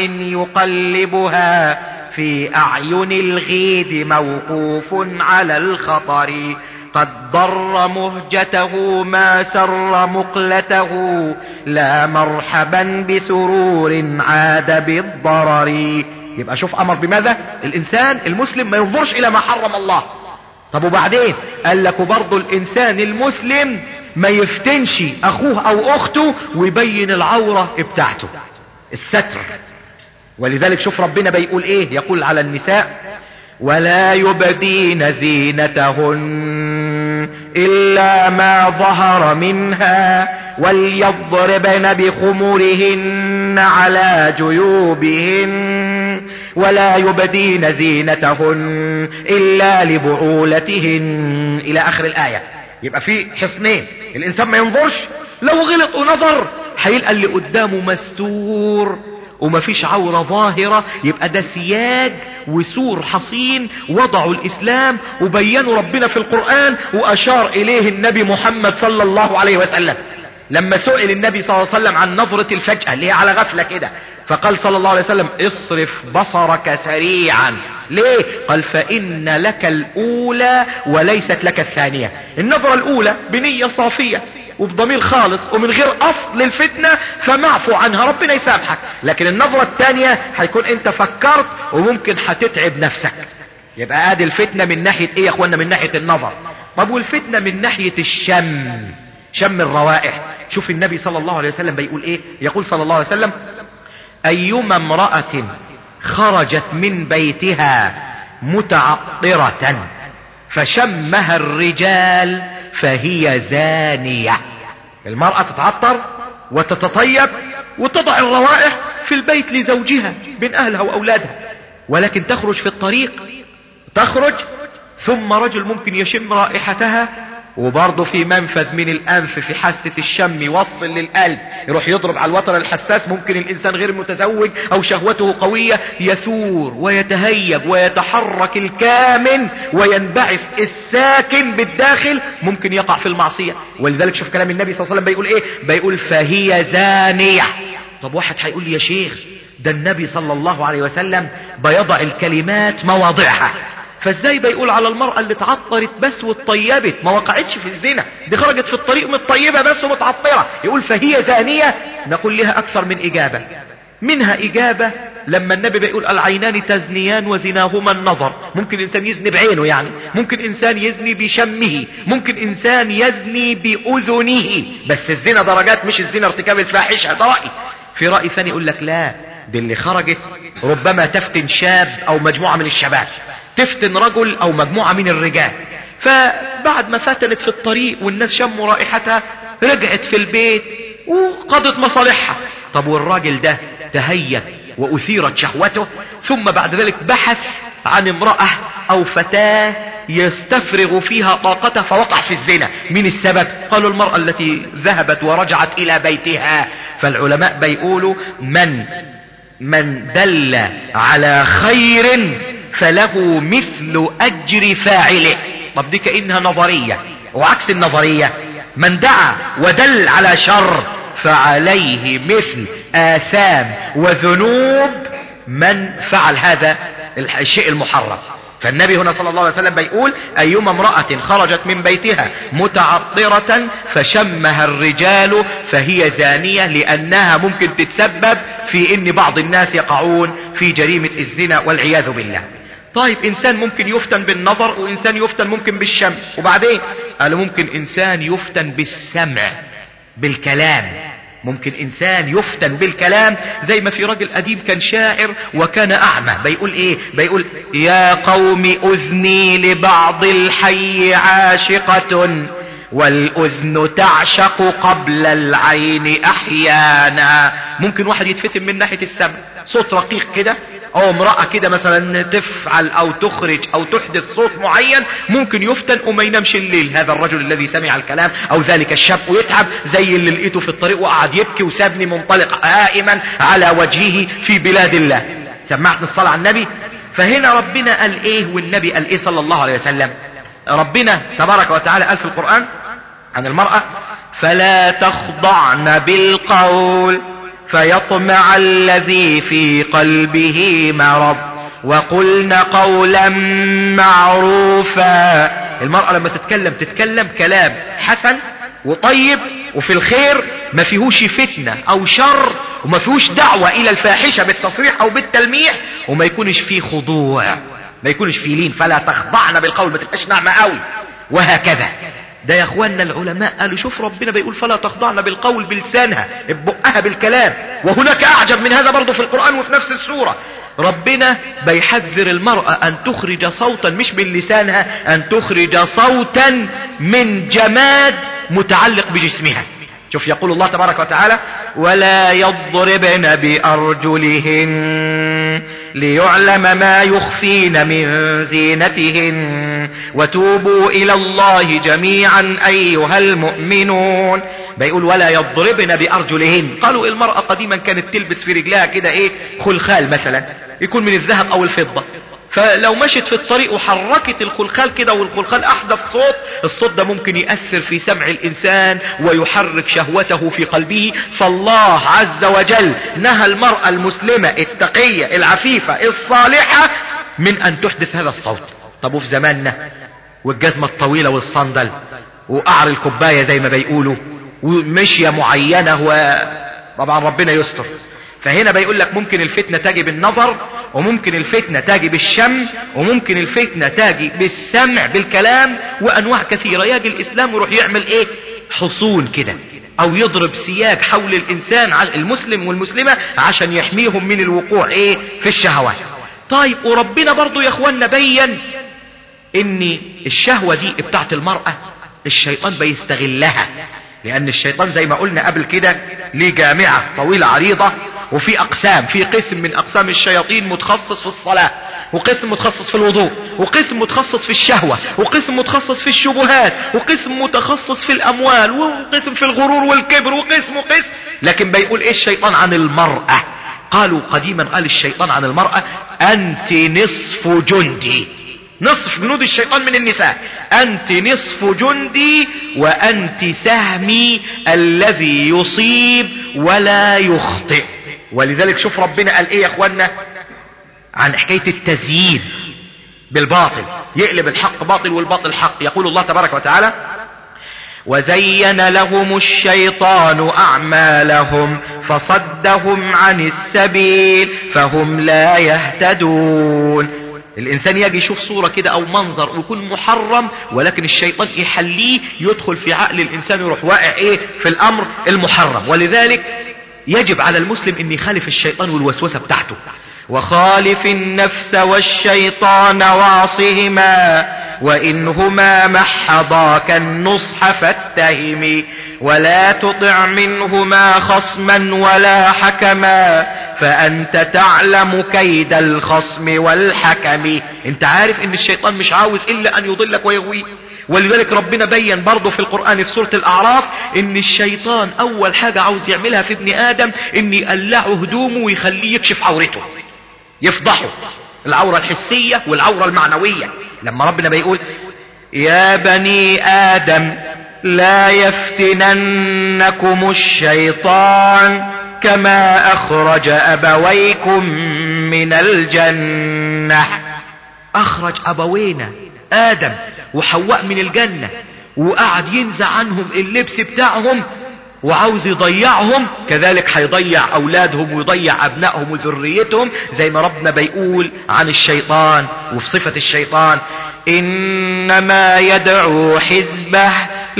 يقلبها في اعين الغيد موقوف على الخطر قد ضر مهجته ما سر مقلته لا مرحبا بسرور عاد بالضرر يبقى شوف امر بماذا الانسان المسلم ما ينظرش الى ما حرم الله طب وبعدين قال لك برضه الانسان المسلم ما يفتنش اخوه او اخته ويبين العورة بتاعته الستر ولذلك شوف ربنا بيقول ايه يقول على النساء ولا يبدين زينتهن الا ما ظهر منها وليضربن بخمرهن على جيوبهن ولا يبدين زينتهن الا لبعولتهن الى اخر الايه يبقى في حصنين الانسان ما ينظرش لو غلط ونظر هيلقى اللي قدامه مستور ومفيش عورة ظاهرة يبقى ده سياج وسور حصين وضعوا الاسلام وبينوا ربنا في القرآن واشار اليه النبي محمد صلى الله عليه وسلم لما سئل النبي صلى الله عليه وسلم عن نظرة الفجأة اللي هي على غفلة كده فقال صلى الله عليه وسلم اصرف بصرك سريعا ليه قال فإن لك الأولى وليست لك الثانية النظرة الأولى بنية صافية وبضمير خالص ومن غير أصل الفتنة فمعفو عنها ربنا يسامحك لكن النظرة الثانية هيكون انت فكرت وممكن هتتعب نفسك يبقى ادي الفتنة من ناحية ايه يا اخوانا من ناحية النظر طب والفتنة من ناحية الشم شم الروائح شوف النبي صلى الله عليه وسلم بيقول ايه يقول صلى الله عليه وسلم ايما امرأة خرجت من بيتها متعطرة فشمها الرجال فهي زانية المرأة تتعطر وتتطيب وتضع الروائح في البيت لزوجها بين اهلها واولادها ولكن تخرج في الطريق تخرج ثم رجل ممكن يشم رائحتها وبرضه في منفذ من الانف في حاسة الشم يوصل للقلب يروح يضرب على الوتر الحساس ممكن الانسان غير متزوج او شهوته قوية يثور ويتهيب ويتحرك الكامن وينبعث الساكن بالداخل ممكن يقع في المعصية ولذلك شوف كلام النبي صلى الله عليه وسلم بيقول ايه بيقول فهي زانية طب واحد هيقول لي يا شيخ ده النبي صلى الله عليه وسلم بيضع الكلمات مواضعها فازاي بيقول على المرأة اللي اتعطرت بس واتطيبت ما وقعتش في الزنا دي خرجت في الطريق متطيبة بس ومتعطرة يقول فهي زانية نقول لها اكثر من اجابة منها اجابة لما النبي بيقول العينان تزنيان وزناهما النظر ممكن انسان يزني بعينه يعني ممكن انسان يزني بشمه ممكن انسان يزني باذنه بس الزنا درجات مش الزنا ارتكاب الفاحشة ده رأي في رأي ثاني يقول لك لا دي اللي خرجت ربما تفتن شاب او مجموعة من الشباب تفتن رجل او مجموعة من الرجال فبعد ما فتنت في الطريق والناس شموا رائحتها رجعت في البيت وقضت مصالحها طب والراجل ده تهيأ واثيرت شهوته ثم بعد ذلك بحث عن امرأة او فتاة يستفرغ فيها طاقته فوقع في الزنا من السبب قالوا المرأة التي ذهبت ورجعت الى بيتها فالعلماء بيقولوا من من دل على خير فله مثل اجر فاعله طب دي كأنها نظرية وعكس النظرية من دعا ودل على شر فعليه مثل آثام وذنوب من فعل هذا الشيء المحرم فالنبي هنا صلى الله عليه وسلم بيقول ايما امرأة خرجت من بيتها متعطرة فشمها الرجال فهي زانية لانها ممكن تتسبب في ان بعض الناس يقعون في جريمة الزنا والعياذ بالله طيب انسان ممكن يفتن بالنظر وانسان يفتن ممكن بالشم وبعدين قال ممكن انسان يفتن بالسمع بالكلام ممكن انسان يفتن بالكلام زي ما في راجل قديم كان شاعر وكان اعمى بيقول ايه بيقول يا قوم اذني لبعض الحي عاشقة والاذن تعشق قبل العين احيانا ممكن واحد يتفتن من ناحية السمع صوت رقيق كده او امرأة كده مثلا تفعل او تخرج او تحدث صوت معين ممكن يفتن وما ينامش الليل هذا الرجل الذي سمع الكلام او ذلك الشاب ويتعب زي اللي لقيته في الطريق وقعد يبكي وسابني منطلق هائما على وجهه في بلاد الله سمعتني الصلاة على النبي فهنا ربنا قال ايه والنبي قال ايه صلى الله عليه وسلم ربنا تبارك وتعالى قال في القرآن عن المرأة فلا تخضعن بالقول فيطمع الذي في قلبه مرض وقلن قولا معروفا المرأة لما تتكلم تتكلم كلام حسن وطيب وفي الخير ما فيهوش فتنة او شر وما فيهوش دعوة الى الفاحشة بالتصريح او بالتلميح وما يكونش فيه خضوع ما يكونش فيه لين فلا تخضعن بالقول ما تبقاش ناعمة قوي وهكذا ده يا اخواننا العلماء قالوا شوف ربنا بيقول فلا تخضعن بالقول بلسانها ببقها بالكلام وهناك اعجب من هذا برضه في القرآن وفي نفس السورة ربنا بيحذر المرأة ان تخرج صوتا مش من لسانها ان تخرج صوتا من جماد متعلق بجسمها شوف يقول الله تبارك وتعالى ولا يضربن بأرجلهن ليعلم ما يخفين من زينتهن وتوبوا إلى الله جميعا أيها المؤمنون بيقول ولا يضربن بأرجلهن قالوا المرأة قديما كانت تلبس في رجلها كده ايه خلخال مثلا يكون من الذهب او الفضة فلو مشت في الطريق وحركت الخلخال كده والخلخال احدث صوت الصوت ده ممكن يأثر في سمع الانسان ويحرك شهوته في قلبه فالله عز وجل نهى المرأة المسلمة التقية العفيفة الصالحة من ان تحدث هذا الصوت طب وفي زماننا والجزمة الطويلة والصندل وقعر الكوباية زي ما بيقولوا ومشية معينة وطبعا ربنا يستر فهنا بيقول لك ممكن الفتنة تجي بالنظر وممكن الفتنة تجي بالشم وممكن الفتنة تجي بالسمع بالكلام وانواع كثيرة يجي الاسلام ويروح يعمل ايه حصون كده او يضرب سياج حول الانسان المسلم والمسلمة عشان يحميهم من الوقوع ايه في الشهوات طيب وربنا برضو يا اخوانا بين ان الشهوة دي بتاعت المرأة الشيطان بيستغلها لان الشيطان زي ما قلنا قبل كده ليه جامعة طويلة عريضة وفي اقسام في قسم من اقسام الشياطين متخصص في الصلاة وقسم متخصص في الوضوء وقسم متخصص في الشهوة وقسم متخصص في الشبهات وقسم متخصص في الاموال وقسم في الغرور والكبر وقسم وقسم لكن بيقول ايه الشيطان عن المرأة قالوا قديما قال الشيطان عن المرأة انت نصف جندي نصف جنود الشيطان من النساء انت نصف جندي وانت سهمي الذي يصيب ولا يخطئ ولذلك شوف ربنا قال ايه يا اخوانا عن حكاية التزيين بالباطل يقلب الحق باطل والباطل حق يقول الله تبارك وتعالى وزين لهم الشيطان اعمالهم فصدهم عن السبيل فهم لا يهتدون الانسان يجي يشوف صورة كده او منظر ويكون محرم ولكن الشيطان يحليه يدخل في عقل الانسان يروح واقع ايه في الامر المحرم ولذلك يجب على المسلم ان يخالف الشيطان والوسوسة بتاعته وخالف النفس والشيطان واعصهما وإنهما محضاك النصح فاتهم ولا تطع منهما خصما ولا حكما فأنت تعلم كيد الخصم والحكم انت عارف ان الشيطان مش عاوز الا ان يضلك ويغويك ولذلك ربنا بين برضه في القرآن في سورة الأعراف ان الشيطان اول حاجة عاوز يعملها في ابن ادم ان يقلعه هدومه ويخليه يكشف عورته يفضحه العورة الحسية والعورة المعنوية لما ربنا بيقول يا بني آدم لا يفتننكم الشيطان كما أخرج أبويكم من الجنة اخرج ابوينا ادم وحواء من الجنة وقعد ينزع عنهم اللبس بتاعهم وعاوز يضيعهم كذلك هيضيع اولادهم ويضيع ابنائهم وذريتهم زي ما ربنا بيقول عن الشيطان وفي صفة الشيطان انما يدعو حزبه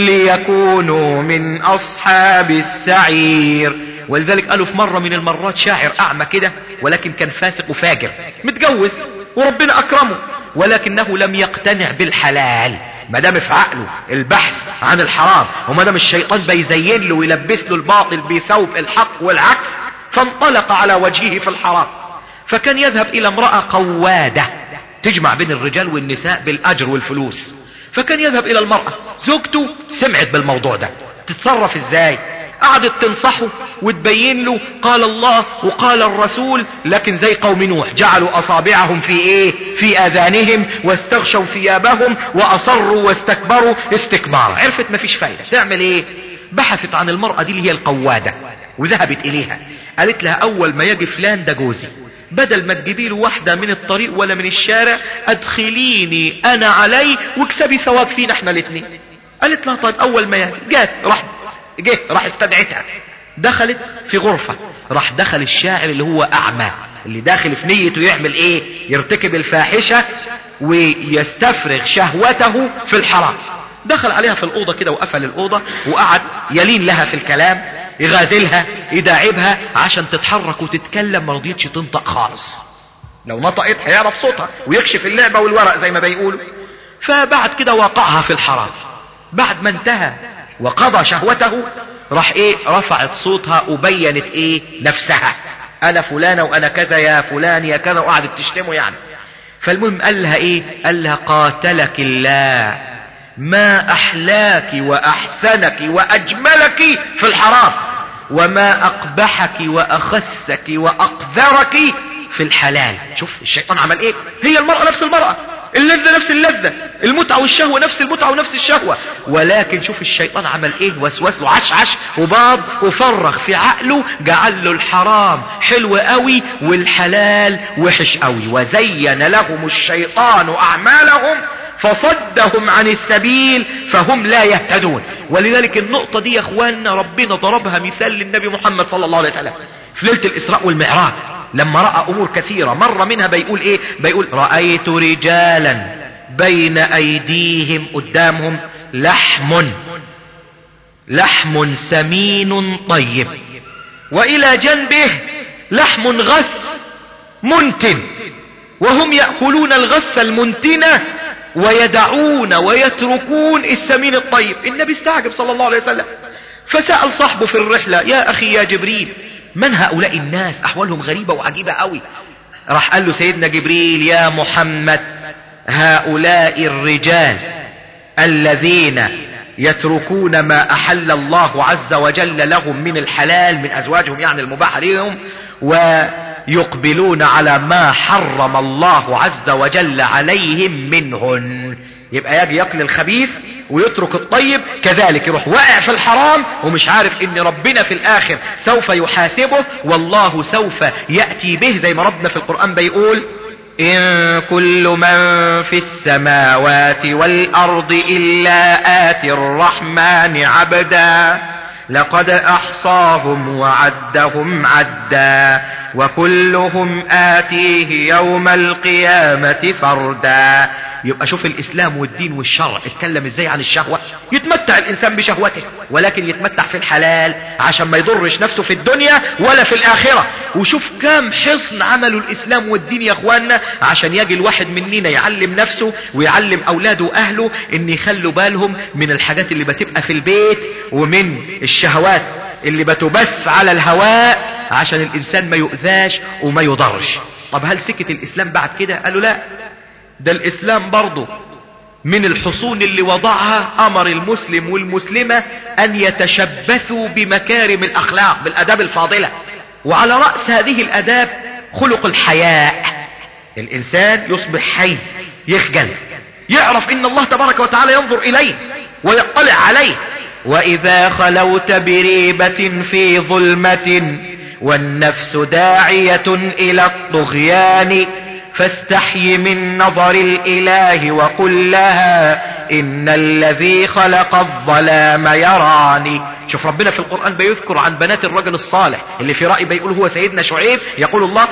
ليكونوا من اصحاب السعير ولذلك قالوا في مرة من المرات شاعر اعمى كده ولكن كان فاسق وفاجر متجوز وربنا اكرمه ولكنه لم يقتنع بالحلال ما دام في عقله البحث عن الحرام وما دام الشيطان بيزين له ويلبس له الباطل بثوب الحق والعكس فانطلق على وجهه في الحرام فكان يذهب الى امرأة قوادة تجمع بين الرجال والنساء بالاجر والفلوس فكان يذهب الى المرأة زوجته سمعت بالموضوع ده تتصرف ازاي قعدت تنصحه وتبين له قال الله وقال الرسول لكن زي قوم نوح جعلوا اصابعهم في ايه في اذانهم واستغشوا ثيابهم واصروا واستكبروا استكبارا عرفت مفيش فايدة تعمل ايه بحثت عن المرأة دي اللي هي القوادة وذهبت اليها قالت لها اول ما يجي فلان ده جوزي بدل ما تجيبي له واحدة من الطريق ولا من الشارع ادخليني انا علي واكسبي ثواب فينا احنا الاثنين قالت لها طيب اول ما يجي جات راح جه راح استدعتها دخلت في غرفة راح دخل الشاعر اللي هو اعمى اللي داخل في نيته يعمل ايه يرتكب الفاحشة ويستفرغ شهوته في الحرام دخل عليها في الأوضة كده وقفل الأوضة وقعد يلين لها في الكلام يغازلها يداعبها عشان تتحرك وتتكلم ما رضيتش تنطق خالص لو نطقت هيعرف صوتها ويكشف اللعبة والورق زي ما بيقولوا فبعد كده وقعها في الحرام بعد ما انتهى وقضى شهوته راح ايه رفعت صوتها وبينت ايه نفسها انا فلانة وانا كذا يا فلان يا كذا وقعدت تشتمه يعني فالمهم قال لها ايه قال لها قاتلك الله ما احلاك واحسنك واجملك في الحرام وما اقبحك واخسك واقذرك في الحلال شوف الشيطان عمل ايه هي المرأة نفس المرأة اللذة نفس اللذة المتعة والشهوة نفس المتعة ونفس الشهوة ولكن شوف الشيطان عمل ايه وسوس له عش عش وباض وفرغ في عقله جعل له الحرام حلو قوي والحلال وحش قوي وزين لهم الشيطان اعمالهم فصدهم عن السبيل فهم لا يهتدون ولذلك النقطة دي يا اخواننا ربنا ضربها مثال للنبي محمد صلى الله عليه وسلم في ليلة الاسراء والمعراج لما رأى امور كثيرة مرة منها بيقول ايه بيقول رأيت رجالا بين ايديهم قدامهم لحم لحم سمين طيب والى جنبه لحم غث منتن وهم يأكلون الغث المنتنة ويدعون ويتركون السمين الطيب النبي استعجب صلى الله عليه وسلم فسأل صاحبه في الرحلة يا اخي يا جبريل من هؤلاء الناس احوالهم غريبة وعجيبة قوي راح قال له سيدنا جبريل يا محمد هؤلاء الرجال الذين يتركون ما احل الله عز وجل لهم من الحلال من ازواجهم يعني المباح لهم ويقبلون على ما حرم الله عز وجل عليهم منهن يبقى يجي يقل الخبيث ويترك الطيب كذلك يروح واقع في الحرام ومش عارف ان ربنا في الاخر سوف يحاسبه والله سوف يأتي به زي ما ربنا في القرآن بيقول إن كل من في السماوات والأرض إلا آتي الرحمن عبدا لقد أحصاهم وعدهم عدا وكلهم آتيه يوم القيامة فردا يبقى شوف الاسلام والدين والشرع اتكلم ازاي عن الشهوة يتمتع الانسان بشهوته ولكن يتمتع في الحلال عشان ما يضرش نفسه في الدنيا ولا في الاخرة وشوف كام حصن عملوا الاسلام والدين يا اخواننا عشان يجي الواحد مننا يعلم نفسه ويعلم اولاده واهله ان يخلوا بالهم من الحاجات اللي بتبقى في البيت ومن الشهوات اللي بتبث على الهواء عشان الانسان ما يؤذاش وما يضرش طب هل سكت الاسلام بعد كده قالوا لا ده الاسلام برضه من الحصون اللي وضعها امر المسلم والمسلمة ان يتشبثوا بمكارم الاخلاق بالاداب الفاضلة وعلى رأس هذه الاداب خلق الحياء الانسان يصبح حي يخجل يعرف ان الله تبارك وتعالى ينظر اليه ويطلع عليه واذا خلوت بريبة في ظلمة والنفس داعية الى الطغيان فاستحي من نظر الاله وقل لها ان الذي خلق الظلام يراني شوف ربنا في القرآن بيذكر عن بنات الرجل الصالح اللي في رأي بيقول هو سيدنا شعيب يقول الله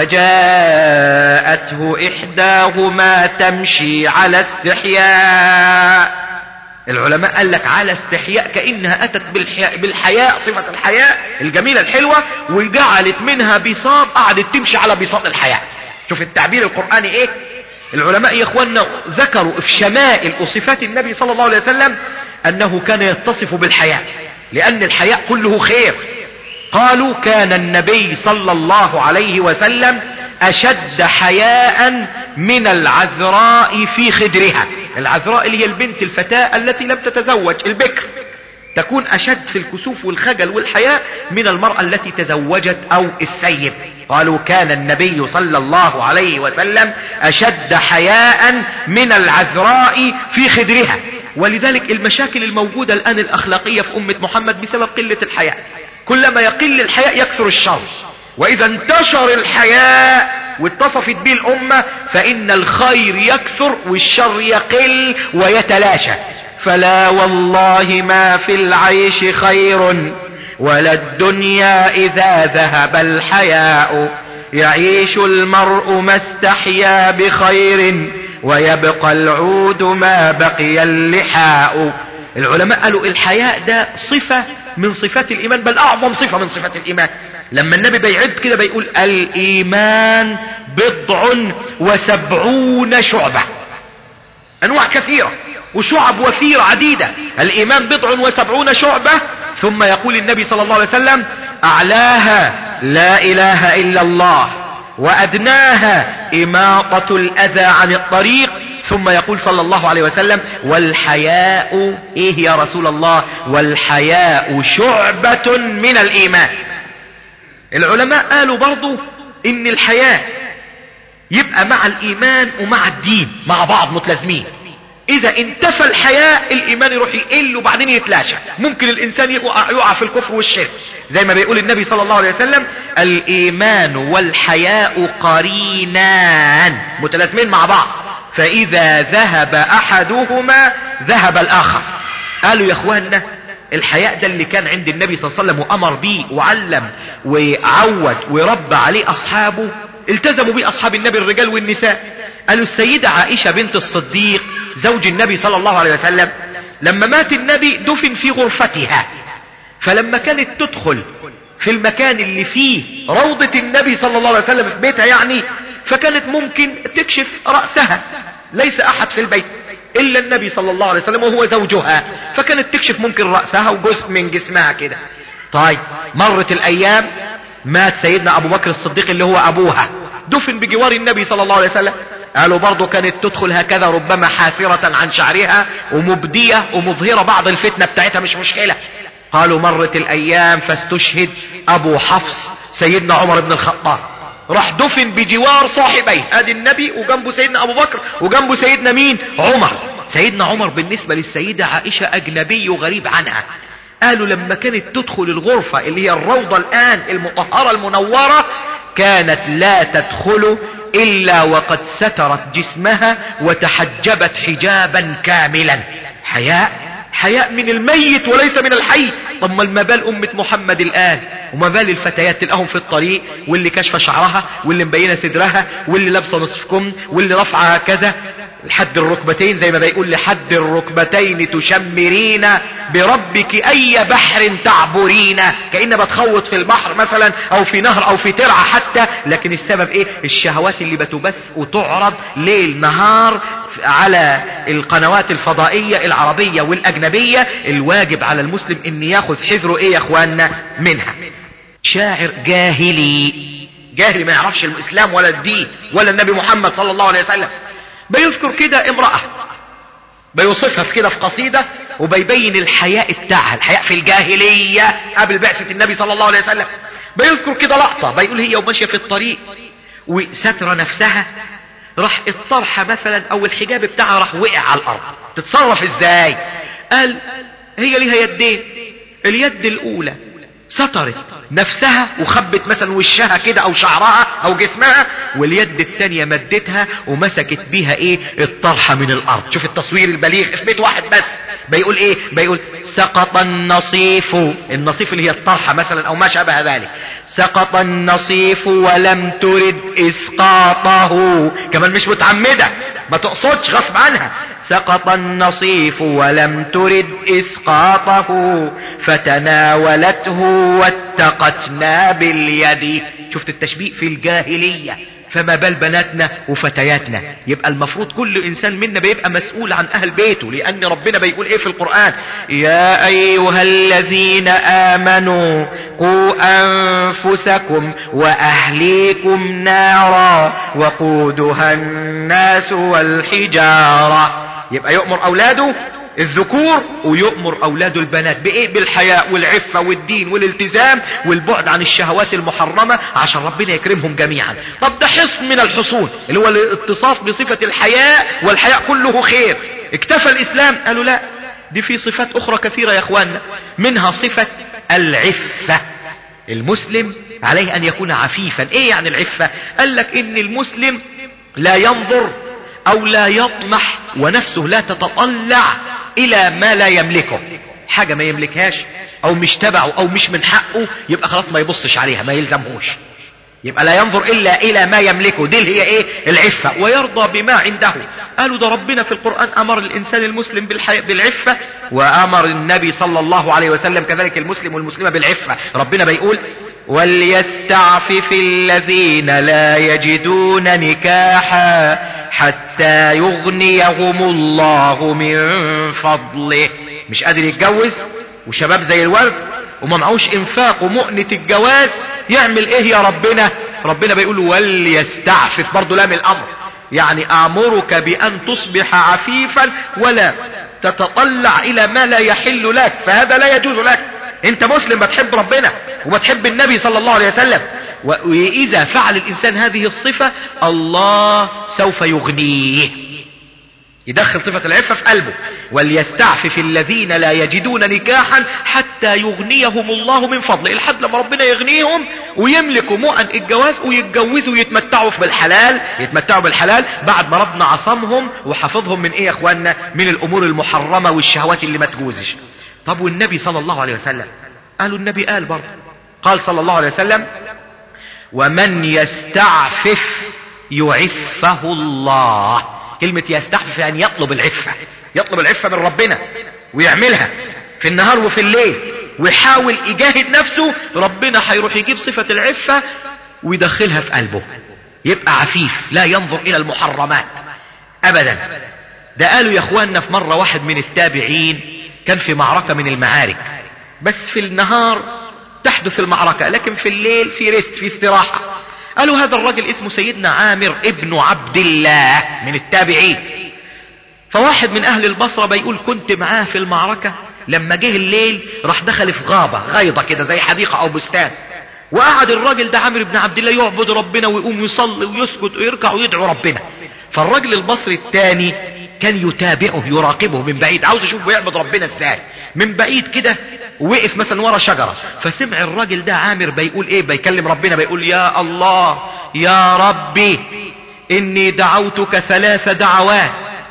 فجاءته احداهما تمشي على استحياء العلماء قال لك على استحياء كأنها أتت بالحياء, بالحياء صفة الحياء الجميلة الحلوة وجعلت منها بساط قعدت تمشي على بساط الحياء شوف التعبير القرآني ايه العلماء يا اخوانا ذكروا في شمائل وصفات النبي صلى الله عليه وسلم انه كان يتصف بالحياء لان الحياء كله خير قالوا كان النبي صلى الله عليه وسلم اشد حياء من العذراء في خدرها العذراء اللي هي البنت الفتاة التي لم تتزوج البكر تكون اشد في الكسوف والخجل والحياء من المرأة التي تزوجت او الثيب قالوا كان النبي صلى الله عليه وسلم اشد حياء من العذراء في خدرها ولذلك المشاكل الموجودة الان الاخلاقية في امة محمد بسبب قلة الحياء كلما يقل الحياء يكثر الشر واذا انتشر الحياء واتصفت به الامة فان الخير يكثر والشر يقل ويتلاشى فلا والله ما في العيش خير ولا الدنيا اذا ذهب الحياء يعيش المرء ما استحيا بخير ويبقى العود ما بقي اللحاء العلماء قالوا الحياء ده صفة من صفات الايمان بل اعظم صفة من صفات الايمان لما النبي بيعد كده بيقول الايمان بضع وسبعون شعبة انواع كثيرة وشعب وفيرة عديدة الايمان بضع وسبعون شعبة ثم يقول النبي صلى الله عليه وسلم اعلاها لا اله الا الله وادناها اماطة الاذى عن الطريق ثم يقول صلى الله عليه وسلم والحياء ايه يا رسول الله والحياء شعبة من الايمان العلماء قالوا برضو ان الحياء يبقى مع الايمان ومع الدين مع بعض متلازمين اذا انتفى الحياء الايمان يروح يقل وبعدين يتلاشى ممكن الانسان يقع, يقع في الكفر والشرك زي ما بيقول النبي صلى الله عليه وسلم الايمان والحياء قرينان متلازمين مع بعض فاذا ذهب احدهما ذهب الاخر قالوا يا اخواننا الحياء ده اللي كان عند النبي صلى الله عليه وسلم وامر بيه وعلم وعود وربى عليه اصحابه التزموا به اصحاب النبي الرجال والنساء قالوا السيدة عائشة بنت الصديق زوج النبي صلى الله عليه وسلم لما مات النبي دفن في غرفتها فلما كانت تدخل في المكان اللي فيه روضة النبي صلى الله عليه وسلم في بيتها يعني فكانت ممكن تكشف رأسها ليس احد في البيت الا النبي صلى الله عليه وسلم وهو زوجها فكانت تكشف ممكن رأسها وجزء من جسمها كده طيب مرت الايام مات سيدنا ابو بكر الصديق اللي هو ابوها دفن بجوار النبي صلى الله عليه وسلم قالوا برضو كانت تدخل هكذا ربما حاسرة عن شعرها ومبدية ومظهرة بعض الفتنة بتاعتها مش مشكلة قالوا مرت الايام فاستشهد ابو حفص سيدنا عمر بن الخطاب راح دفن بجوار صاحبيه ادي النبي وجنبه سيدنا ابو بكر وجنبه سيدنا مين عمر سيدنا عمر بالنسبة للسيدة عائشة اجنبي وغريب عنها قالوا لما كانت تدخل الغرفة اللي هي الروضة الان المطهرة المنورة كانت لا تدخل الا وقد سترت جسمها وتحجبت حجابا كاملا حياء حياء من الميت وليس من الحي طب ما بال امة محمد الان وما بال الفتيات تلاقيهم في الطريق واللي كشف شعرها واللي مبينه صدرها واللي لابسه نصف كم واللي رافعه كذا لحد الركبتين زي ما بيقول لحد الركبتين تشمرين بربك اي بحر تعبرين كأن بتخوض في البحر مثلا او في نهر او في ترعة حتى لكن السبب ايه الشهوات اللي بتبث وتعرض ليل نهار على القنوات الفضائية العربية والاجنبية الواجب على المسلم ان ياخذ حذره ايه يا اخواننا منها شاعر جاهلي جاهلي ما يعرفش الاسلام ولا الدين ولا النبي محمد صلى الله عليه وسلم بيذكر كده امرأة بيوصفها في كده في قصيدة وبيبين الحياء بتاعها الحياء في الجاهلية قبل بعثة النبي صلى الله عليه وسلم بيذكر كده لقطة بيقول هي وماشية في الطريق وسترة نفسها راح الطرحة مثلا او الحجاب بتاعها راح وقع على الارض تتصرف ازاي قال هي ليها يدين اليد الاولى سترت نفسها وخبت مثلا وشها كده او شعرها او جسمها واليد التانية مدتها ومسكت بيها ايه الطرحة من الارض شوف التصوير البليغ في بيت واحد بس بيقول ايه بيقول سقط النصيف النصيف اللي هي الطرحة مثلا او ما شابه ذلك سقط النصيف ولم ترد اسقاطه كمان مش متعمدة ما تقصدش غصب عنها سقط النصيف ولم ترد اسقاطه فتناولته واتقتنا باليد شفت التشبيه في الجاهلية فما بال بناتنا وفتياتنا يبقى المفروض كل انسان منا بيبقى مسؤول عن اهل بيته لان ربنا بيقول ايه في القرآن يا ايها الذين امنوا قوا انفسكم واهليكم نارا وقودها الناس والحجارة يبقى يؤمر اولاده الذكور ويؤمر اولاده البنات بايه بالحياء والعفة والدين والالتزام والبعد عن الشهوات المحرمة عشان ربنا يكرمهم جميعا طب ده حصن من الحصون اللي هو الاتصاف بصفة الحياء والحياء كله خير اكتفى الاسلام قالوا لا دي في صفات اخرى كثيرة يا اخواننا منها صفة العفة المسلم عليه ان يكون عفيفا ايه يعني العفة قال لك ان المسلم لا ينظر او لا يطمح ونفسه لا تتطلع الى ما لا يملكه حاجة ما يملكهاش او مش تبعه او مش من حقه يبقى خلاص ما يبصش عليها ما يلزمهوش يبقى لا ينظر الا الى ما يملكه دي اللي هي ايه العفة ويرضى بما عنده قالوا ده ربنا في القرآن امر الانسان المسلم بالحي... بالعفة وامر النبي صلى الله عليه وسلم كذلك المسلم والمسلمة بالعفة ربنا بيقول وليستعفف الذين لا يجدون نكاحا حتى يغنيهم الله من فضله مش قادر يتجوز وشباب زي الورد وما معوش انفاق ومؤنة الجواز يعمل ايه يا ربنا ربنا بيقول وليستعفف برضو لام الامر يعني امرك بان تصبح عفيفا ولا تتطلع الى ما لا يحل لك فهذا لا يجوز لك انت مسلم بتحب ربنا وبتحب النبي صلى الله عليه وسلم واذا فعل الانسان هذه الصفة الله سوف يغنيه يدخل صفة العفة في قلبه وليستعفف الذين لا يجدون نكاحا حتى يغنيهم الله من فضله لحد لما ربنا يغنيهم ويملكوا مؤن الجواز ويتجوزوا ويتمتعوا بالحلال يتمتعوا بالحلال بعد ما ربنا عصمهم وحفظهم من ايه يا اخواننا من الامور المحرمة والشهوات اللي ما تجوزش طب والنبي صلى الله عليه وسلم قالوا النبي قال برضه قال صلى الله عليه وسلم ومن يستعفف يعفه الله كلمة يستعفف يعني يطلب العفة يطلب العفة من ربنا ويعملها في النهار وفي الليل ويحاول يجاهد نفسه ربنا هيروح يجيب صفة العفة ويدخلها في قلبه يبقى عفيف لا ينظر الى المحرمات ابدا ده قالوا يا اخواننا في مرة واحد من التابعين كان في معركة من المعارك بس في النهار تحدث المعركة لكن في الليل في ريست في استراحة قالوا هذا الرجل اسمه سيدنا عامر ابن عبد الله من التابعين فواحد من اهل البصرة بيقول كنت معاه في المعركة لما جه الليل راح دخل في غابة غيضة كده زي حديقة او بستان وقعد الراجل ده عامر بن عبد الله يعبد ربنا ويقوم يصلي ويسجد ويركع ويدعو ربنا فالراجل البصري الثاني كان يتابعه يراقبه من بعيد عاوز يشوف بيعبد ربنا ازاي من بعيد كده وقف مثلا ورا شجرة فسمع الراجل ده عامر بيقول ايه بيكلم ربنا بيقول يا الله يا ربي اني دعوتك ثلاث دعوات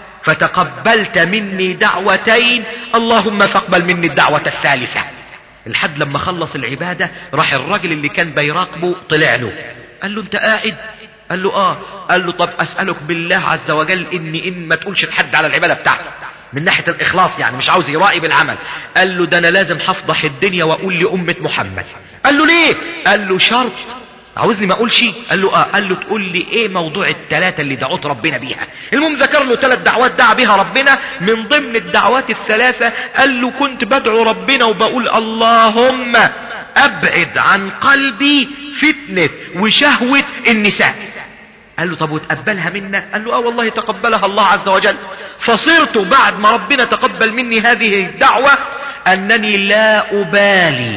فتقبلت مني دعوتين اللهم فاقبل مني الدعوة الثالثة لحد لما خلص العبادة راح الراجل اللي كان بيراقبه طلع له قال له انت قاعد قال له اه قال له طب اسألك بالله عز وجل اني ان ما تقولش لحد على العبادة بتاعتك من ناحية الاخلاص يعني مش عاوز يرائي بالعمل قال له ده انا لازم هفضح الدنيا واقول لامة محمد قال له ليه قال له شرط عاوزني ما اقولش قال له اه قال له تقول لي ايه موضوع الثلاثه اللي دعوت ربنا بيها المهم ذكر له ثلاث دعوات دعا بها ربنا من ضمن الدعوات الثلاثه قال له كنت بدعو ربنا وبقول اللهم ابعد عن قلبي فتنه وشهوه النساء قال له طب وتقبلها منا قال له اه والله تقبلها الله عز وجل فصرت بعد ما ربنا تقبل مني هذه الدعوة انني لا ابالي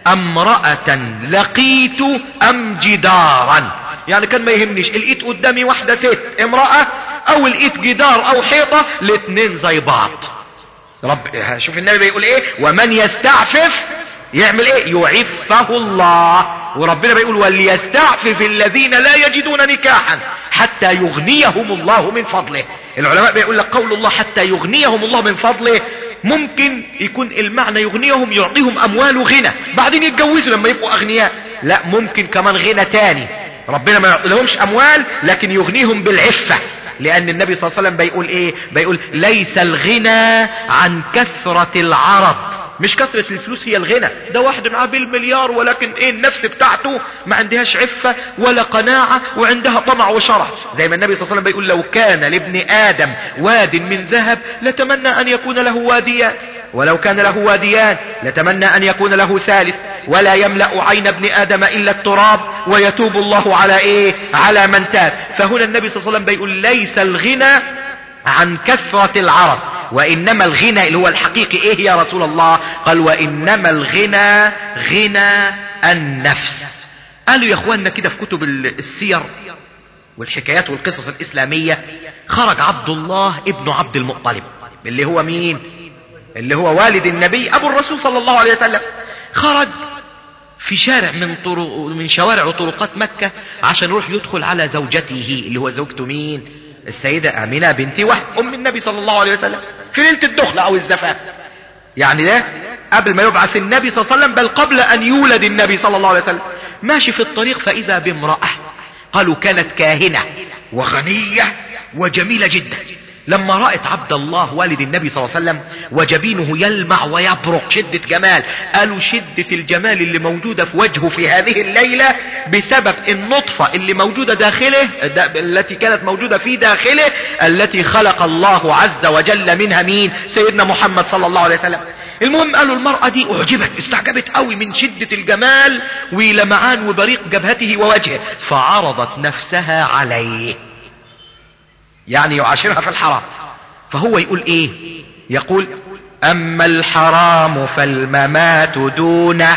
امرأة لقيت ام جدارا يعني كان ما يهمنيش لقيت قدامي واحدة ست امرأة او لقيت جدار او حيطة الاتنين زي بعض رب شوف النبي بيقول ايه ومن يستعفف يعمل ايه يعفه الله وربنا بيقول وليستعفف الذين لا يجدون نكاحا حتى يغنيهم الله من فضله العلماء بيقول لك قول الله حتى يغنيهم الله من فضله ممكن يكون المعنى يغنيهم يعطيهم اموال وغنى بعدين يتجوزوا لما يبقوا اغنياء لا ممكن كمان غنى تاني ربنا ما يعطي لهمش اموال لكن يغنيهم بالعفة لان النبي صلى الله عليه وسلم بيقول ايه بيقول ليس الغنى عن كثرة العرض مش كثرة الفلوس هي الغنى ده واحد معاه بالمليار ولكن ايه النفس بتاعته ما عندهاش عفة ولا قناعة وعندها طمع وشرع زي ما النبي صلى الله عليه وسلم بيقول لو كان لابن ادم واد من ذهب لتمنى ان يكون له واديان ولو كان له واديان لتمنى ان يكون له ثالث ولا يملأ عين ابن ادم الا التراب ويتوب الله على ايه على من تاب فهنا النبي صلى الله عليه وسلم بيقول ليس الغنى عن كثرة العرب وانما الغنى اللي هو الحقيقي ايه يا رسول الله قال وانما الغنى غنى النفس قالوا يا اخواننا كده في كتب السير والحكايات والقصص الاسلامية خرج عبد الله ابن عبد المطلب اللي هو مين اللي هو والد النبي ابو الرسول صلى الله عليه وسلم خرج في شارع من طرق من شوارع وطرقات مكة عشان يروح يدخل على زوجته اللي هو زوجته مين السيدة امينة بنت وهب ام النبي صلى الله عليه وسلم في ليلة الدخلة او الزفاف يعني ده قبل ما يبعث النبي صلى الله عليه وسلم بل قبل ان يولد النبي صلى الله عليه وسلم ماشي في الطريق فاذا بامرأة قالوا كانت كاهنة وغنية وجميلة جدا لما رأت عبد الله والد النبي صلى الله عليه وسلم وجبينه يلمع ويبرق شدة جمال قالوا شدة الجمال اللي موجودة في وجهه في هذه الليلة بسبب النطفة اللي موجودة داخله التي كانت موجودة في داخله التي خلق الله عز وجل منها مين سيدنا محمد صلى الله عليه وسلم المهم قالوا المرأة دي اعجبت استعجبت قوي من شدة الجمال ولمعان وبريق جبهته ووجهه فعرضت نفسها عليه يعني يعاشرها في الحرام فهو يقول ايه يقول اما الحرام فالممات دونه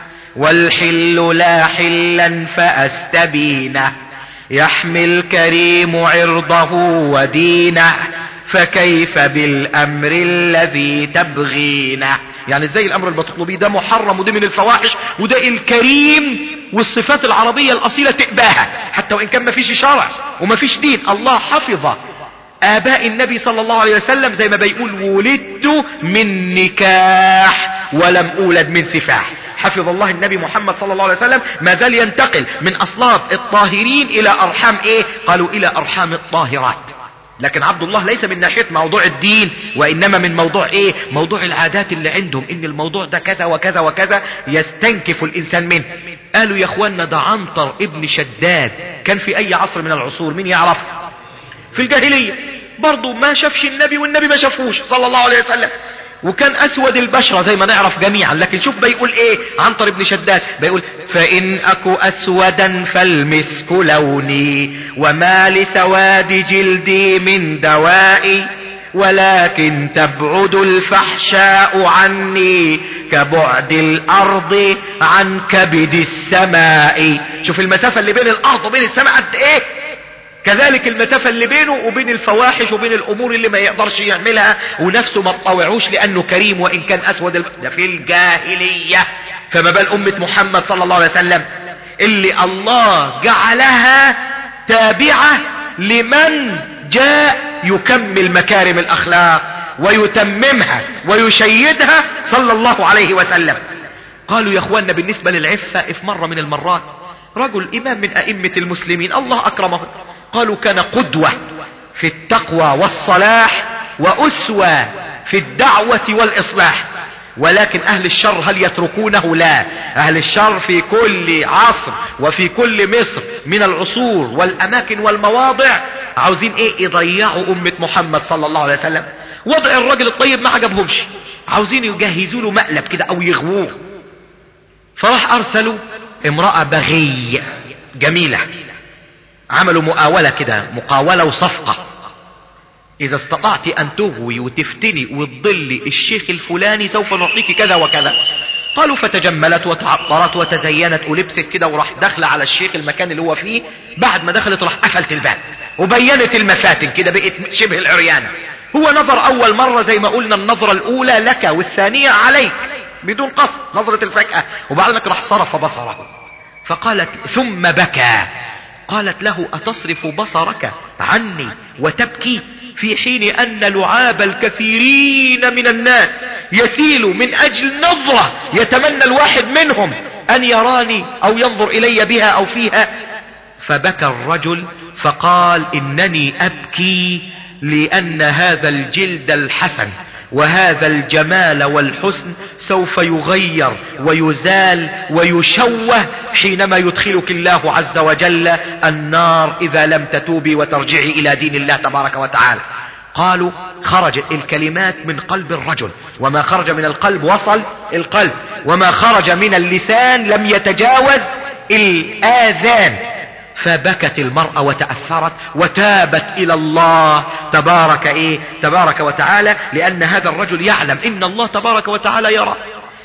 والحل لا حلا فاستبينه يحمي الكريم عرضه ودينه فكيف بالامر الذي تبغينه يعني ازاي الامر اللي بتطلبيه ده محرم وده من الفواحش وده الكريم والصفات العربية الاصيلة تقباها حتى وان كان ما فيش شرع وما فيش دين الله حفظ اباء النبي صلى الله عليه وسلم زي ما بيقول ولدت من نكاح ولم اولد من سفاح حفظ الله النبي محمد صلى الله عليه وسلم ما زال ينتقل من اصلاف الطاهرين الى ارحام ايه قالوا الى ارحام الطاهرات لكن عبد الله ليس من ناحية موضوع الدين وانما من موضوع ايه موضوع العادات اللي عندهم ان الموضوع ده كذا وكذا وكذا يستنكف الانسان منه قالوا يا اخوانا ده عنتر ابن شداد كان في اي عصر من العصور مين يعرف في الجاهلية برضه ما شافش النبي والنبي ما شافوش صلى الله عليه وسلم وكان اسود البشرة زي ما نعرف جميعا لكن شوف بيقول ايه عنتر ابن شداد بيقول فان اكو اسودا فالمسك لوني وما لسواد جلدي من دوائي ولكن تبعد الفحشاء عني كبعد الارض عن كبد السماء شوف المسافة اللي بين الارض وبين السماء قد ايه كذلك المسافة اللي بينه وبين الفواحش وبين الامور اللي ما يقدرش يعملها ونفسه ما تطوعوش لانه كريم وان كان اسود الب... ده في الجاهلية فما بال امة محمد صلى الله عليه وسلم اللي الله جعلها تابعة لمن جاء يكمل مكارم الاخلاق ويتممها ويشيدها صلى الله عليه وسلم قالوا يا اخواننا بالنسبة للعفة في مرة من المرات رجل امام من ائمة المسلمين الله اكرمه قالوا كان قدوة في التقوى والصلاح واسوة في الدعوة والاصلاح ولكن اهل الشر هل يتركونه لا اهل الشر في كل عصر وفي كل مصر من العصور والاماكن والمواضع عاوزين ايه يضيعوا امة محمد صلى الله عليه وسلم وضع الرجل الطيب ما عجبهمش عاوزين يجهزوا له مقلب كده او يغووه فراح ارسلوا امرأة بغي جميلة عملوا مقاولة كده مقاولة وصفقة اذا استطعت ان تغوي وتفتني وتضلي الشيخ الفلاني سوف نعطيك كذا وكذا قالوا فتجملت وتعطرت وتزينت ولبست كده وراح داخله على الشيخ المكان اللي هو فيه بعد ما دخلت راح قفلت الباب وبينت المفاتن كده بقت شبه العريانة هو نظر اول مرة زي ما قلنا النظرة الاولى لك والثانية عليك بدون قصد نظرة الفجأة وبعدين راح صرف بصره فقالت ثم بكى قالت له أتصرف بصرك عني وتبكي في حين أن لعاب الكثيرين من الناس يسيل من أجل نظرة يتمنى الواحد منهم أن يراني أو ينظر إلي بها أو فيها فبكى الرجل فقال إنني أبكي لأن هذا الجلد الحسن وهذا الجمال والحسن سوف يغير ويزال ويشوه حينما يدخلك الله عز وجل النار إذا لم تتوبي وترجعي إلى دين الله تبارك وتعالى قالوا خرجت الكلمات من قلب الرجل وما خرج من القلب وصل القلب وما خرج من اللسان لم يتجاوز الآذان فبكت المرأة وتأثرت وتابت إلى الله تبارك إيه تبارك وتعالى لأن هذا الرجل يعلم إن الله تبارك وتعالى يرى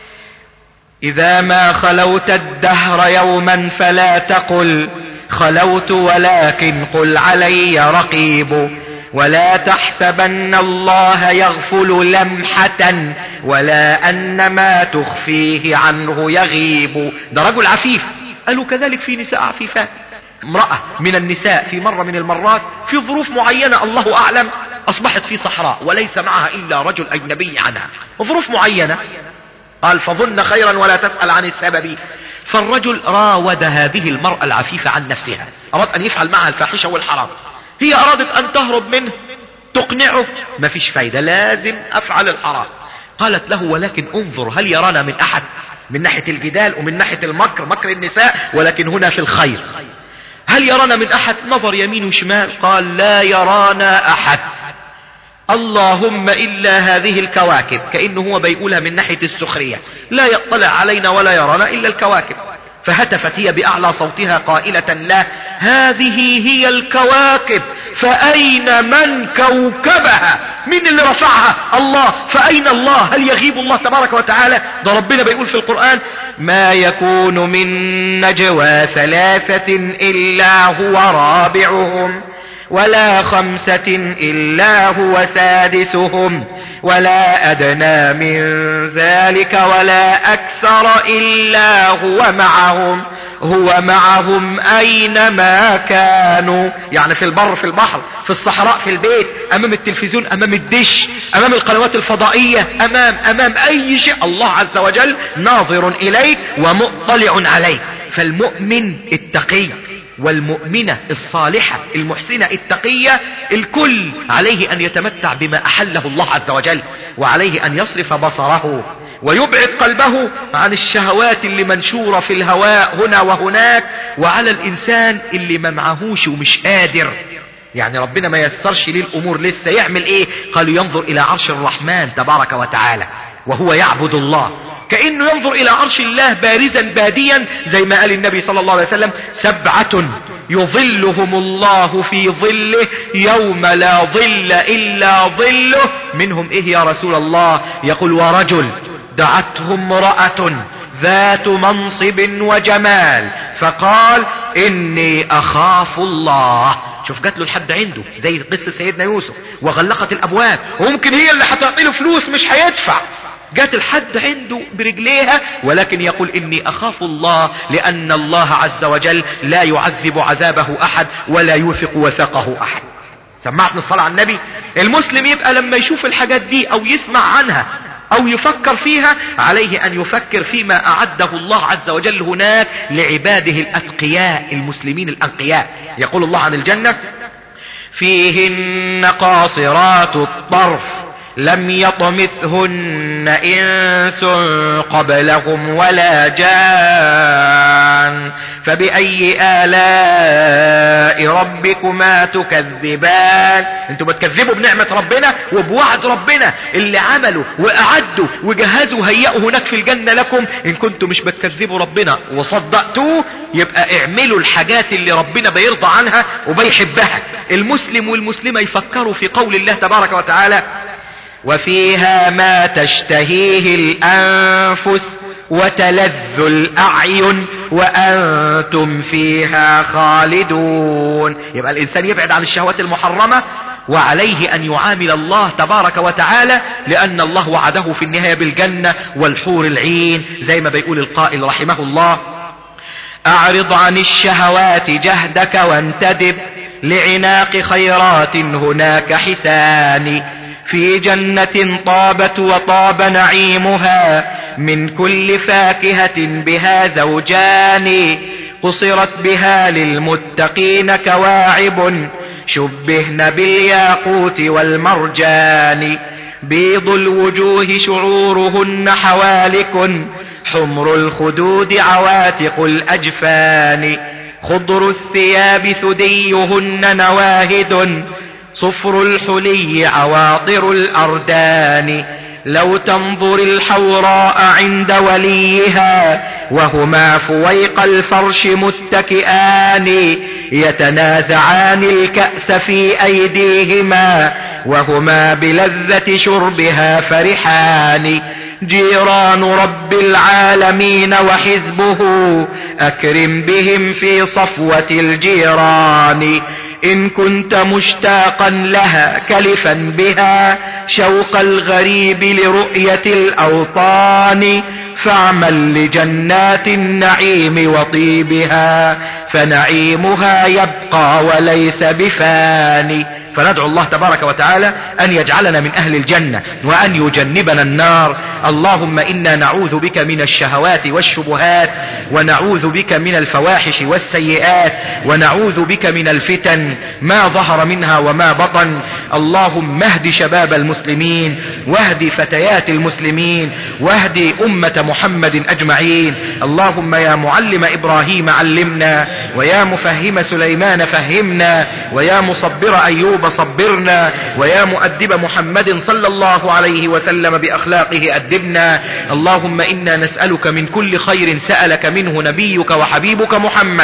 إذا ما خلوت الدهر يوما فلا تقل خلوت ولكن قل علي رقيب ولا تحسبن الله يغفل لمحة ولا أن ما تخفيه عنه يغيب ده رجل عفيف قالوا كذلك في نساء عفيفات امرأة من النساء في مرة من المرات في ظروف معينة الله أعلم أصبحت في صحراء وليس معها إلا رجل أجنبي عنها ظروف معينة قال فظن خيرا ولا تسأل عن السبب فالرجل راود هذه المرأة العفيفة عن نفسها أراد أن يفعل معها الفاحشة والحرام هي أرادت أن تهرب منه تقنعه ما فيش فايدة لازم أفعل الحرام قالت له ولكن انظر هل يرانا من أحد من ناحية الجدال ومن ناحية المكر مكر النساء ولكن هنا في الخير هل يرانا من أحد نظر يمين وشمال قال لا يرانا أحد اللهم إلا هذه الكواكب كأنه هو بيقولها من ناحية السخرية لا يطلع علينا ولا يرانا إلا الكواكب فهتفت هي بأعلى صوتها قائلة لا هذه هي الكواكب فأين من كوكبها من اللي رفعها الله فأين الله هل يغيب الله تبارك وتعالى ده ربنا بيقول في القرآن ما يكون من نجوى ثلاثة إلا هو رابعهم ولا خمسة إلا هو سادسهم ولا أدنى من ذلك ولا أكثر إلا هو معهم هو معهم أينما كانوا يعني في البر في البحر في الصحراء في البيت أمام التلفزيون أمام الدش أمام القنوات الفضائية أمام أمام أي شيء الله عز وجل ناظر إليك ومطلع عليك فالمؤمن التقي والمؤمنة الصالحة المحسنة التقية الكل عليه أن يتمتع بما أحله الله عز وجل وعليه أن يصرف بصره ويبعد قلبه عن الشهوات اللي منشورة في الهواء هنا وهناك وعلى الإنسان اللي ما معهوش ومش قادر يعني ربنا ما يسرش ليه الأمور لسه يعمل إيه قالوا ينظر إلى عرش الرحمن تبارك وتعالى وهو يعبد الله كأنه ينظر إلى عرش الله بارزا باديا زي ما قال النبي صلى الله عليه وسلم سبعة يظلهم الله في ظله يوم لا ظل إلا ظله منهم إيه يا رسول الله يقول ورجل دعته امرأة ذات منصب وجمال فقال إني أخاف الله شوف جات له لحد عنده زي قصة سيدنا يوسف وغلقت الأبواب وممكن هي اللي هتعطي له فلوس مش هيدفع جات الحد عنده برجليها ولكن يقول اني اخاف الله لان الله عز وجل لا يعذب عذابه احد ولا يوثق وثاقه احد سمعتني الصلاة على النبي المسلم يبقى لما يشوف الحاجات دي او يسمع عنها او يفكر فيها عليه ان يفكر فيما اعده الله عز وجل هناك لعباده الاتقياء المسلمين الانقياء يقول الله عن الجنة فيهن قاصرات الطرف لم يطمثهن انس قبلهم ولا جان فبأي آلاء ربكما تكذبان انتوا بتكذبوا بنعمة ربنا وبوعد ربنا اللي عملوا وأعدوا وجهزوا وهيئوا هناك في الجنة لكم ان كنتوا مش بتكذبوا ربنا وصدقتوه يبقى اعملوا الحاجات اللي ربنا بيرضى عنها وبيحبها المسلم والمسلمة يفكروا في قول الله تبارك وتعالى وفيها ما تشتهيه الأنفس وتلذ الأعين وأنتم فيها خالدون يبقى الإنسان يبعد عن الشهوات المحرمة وعليه ان يعامل الله تبارك وتعالى لان الله وعده في النهاية بالجنة والحور العين زي ما بيقول القائل رحمه الله اعرض عن الشهوات جهدك وانتدب لعناق خيرات هناك حسان في جنة طابت وطاب نعيمها من كل فاكهة بها زوجان قصرت بها للمتقين كواعب شبهن بالياقوت والمرجان بيض الوجوه شعورهن حوالك حمر الخدود عواتق الأجفان خضر الثياب ثديهن نواهد صفر الحلي عواطر الأردان لو تنظر الحوراء عند وليها وهما فويق الفرش متكئان يتنازعان الكأس في أيديهما وهما بلذة شربها فرحان جيران رب العالمين وحزبه أكرم بهم في صفوة الجيران إن كنت مشتاقا لها كلفا بها شوق الغريب لرؤية الأوطان فاعمل لجنات النعيم وطيبها فنعيمها يبقى وليس بفاني فندعو الله تبارك وتعالى ان يجعلنا من اهل الجنة وان يجنبنا النار اللهم انا نعوذ بك من الشهوات والشبهات ونعوذ بك من الفواحش والسيئات ونعوذ بك من الفتن ما ظهر منها وما بطن اللهم اهد شباب المسلمين واهد فتيات المسلمين واهد امة محمد اجمعين اللهم يا معلم ابراهيم علمنا ويا مفهم سليمان فهمنا ويا مصبر ايوب صبرنا ويا مؤدب محمد صلى الله عليه وسلم باخلاقه ادبنا اللهم انا نسألك من كل خير سألك منه نبيك وحبيبك محمد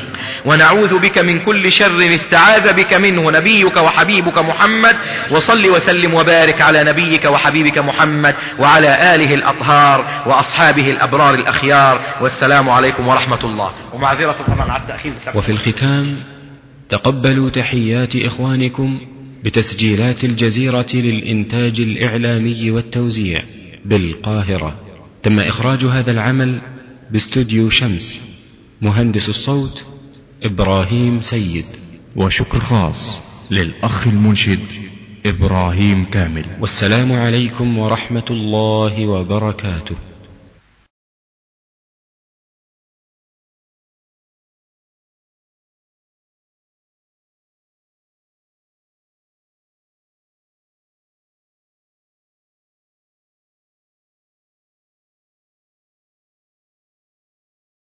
ونعوذ بك من كل شر استعاذ بك منه نبيك وحبيبك محمد وصل وسلم وبارك على نبيك وحبيبك محمد وعلى آله الأطهار وأصحابه الأبرار الأخيار والسلام عليكم ورحمة الله ومعذرة طبعا على التأخير وفي الختام تقبلوا تحيات إخوانكم بتسجيلات الجزيرة للإنتاج الإعلامي والتوزيع بالقاهرة تم إخراج هذا العمل باستوديو شمس مهندس الصوت إبراهيم سيد وشكر خاص للأخ المنشد إبراهيم كامل والسلام عليكم ورحمة الله وبركاته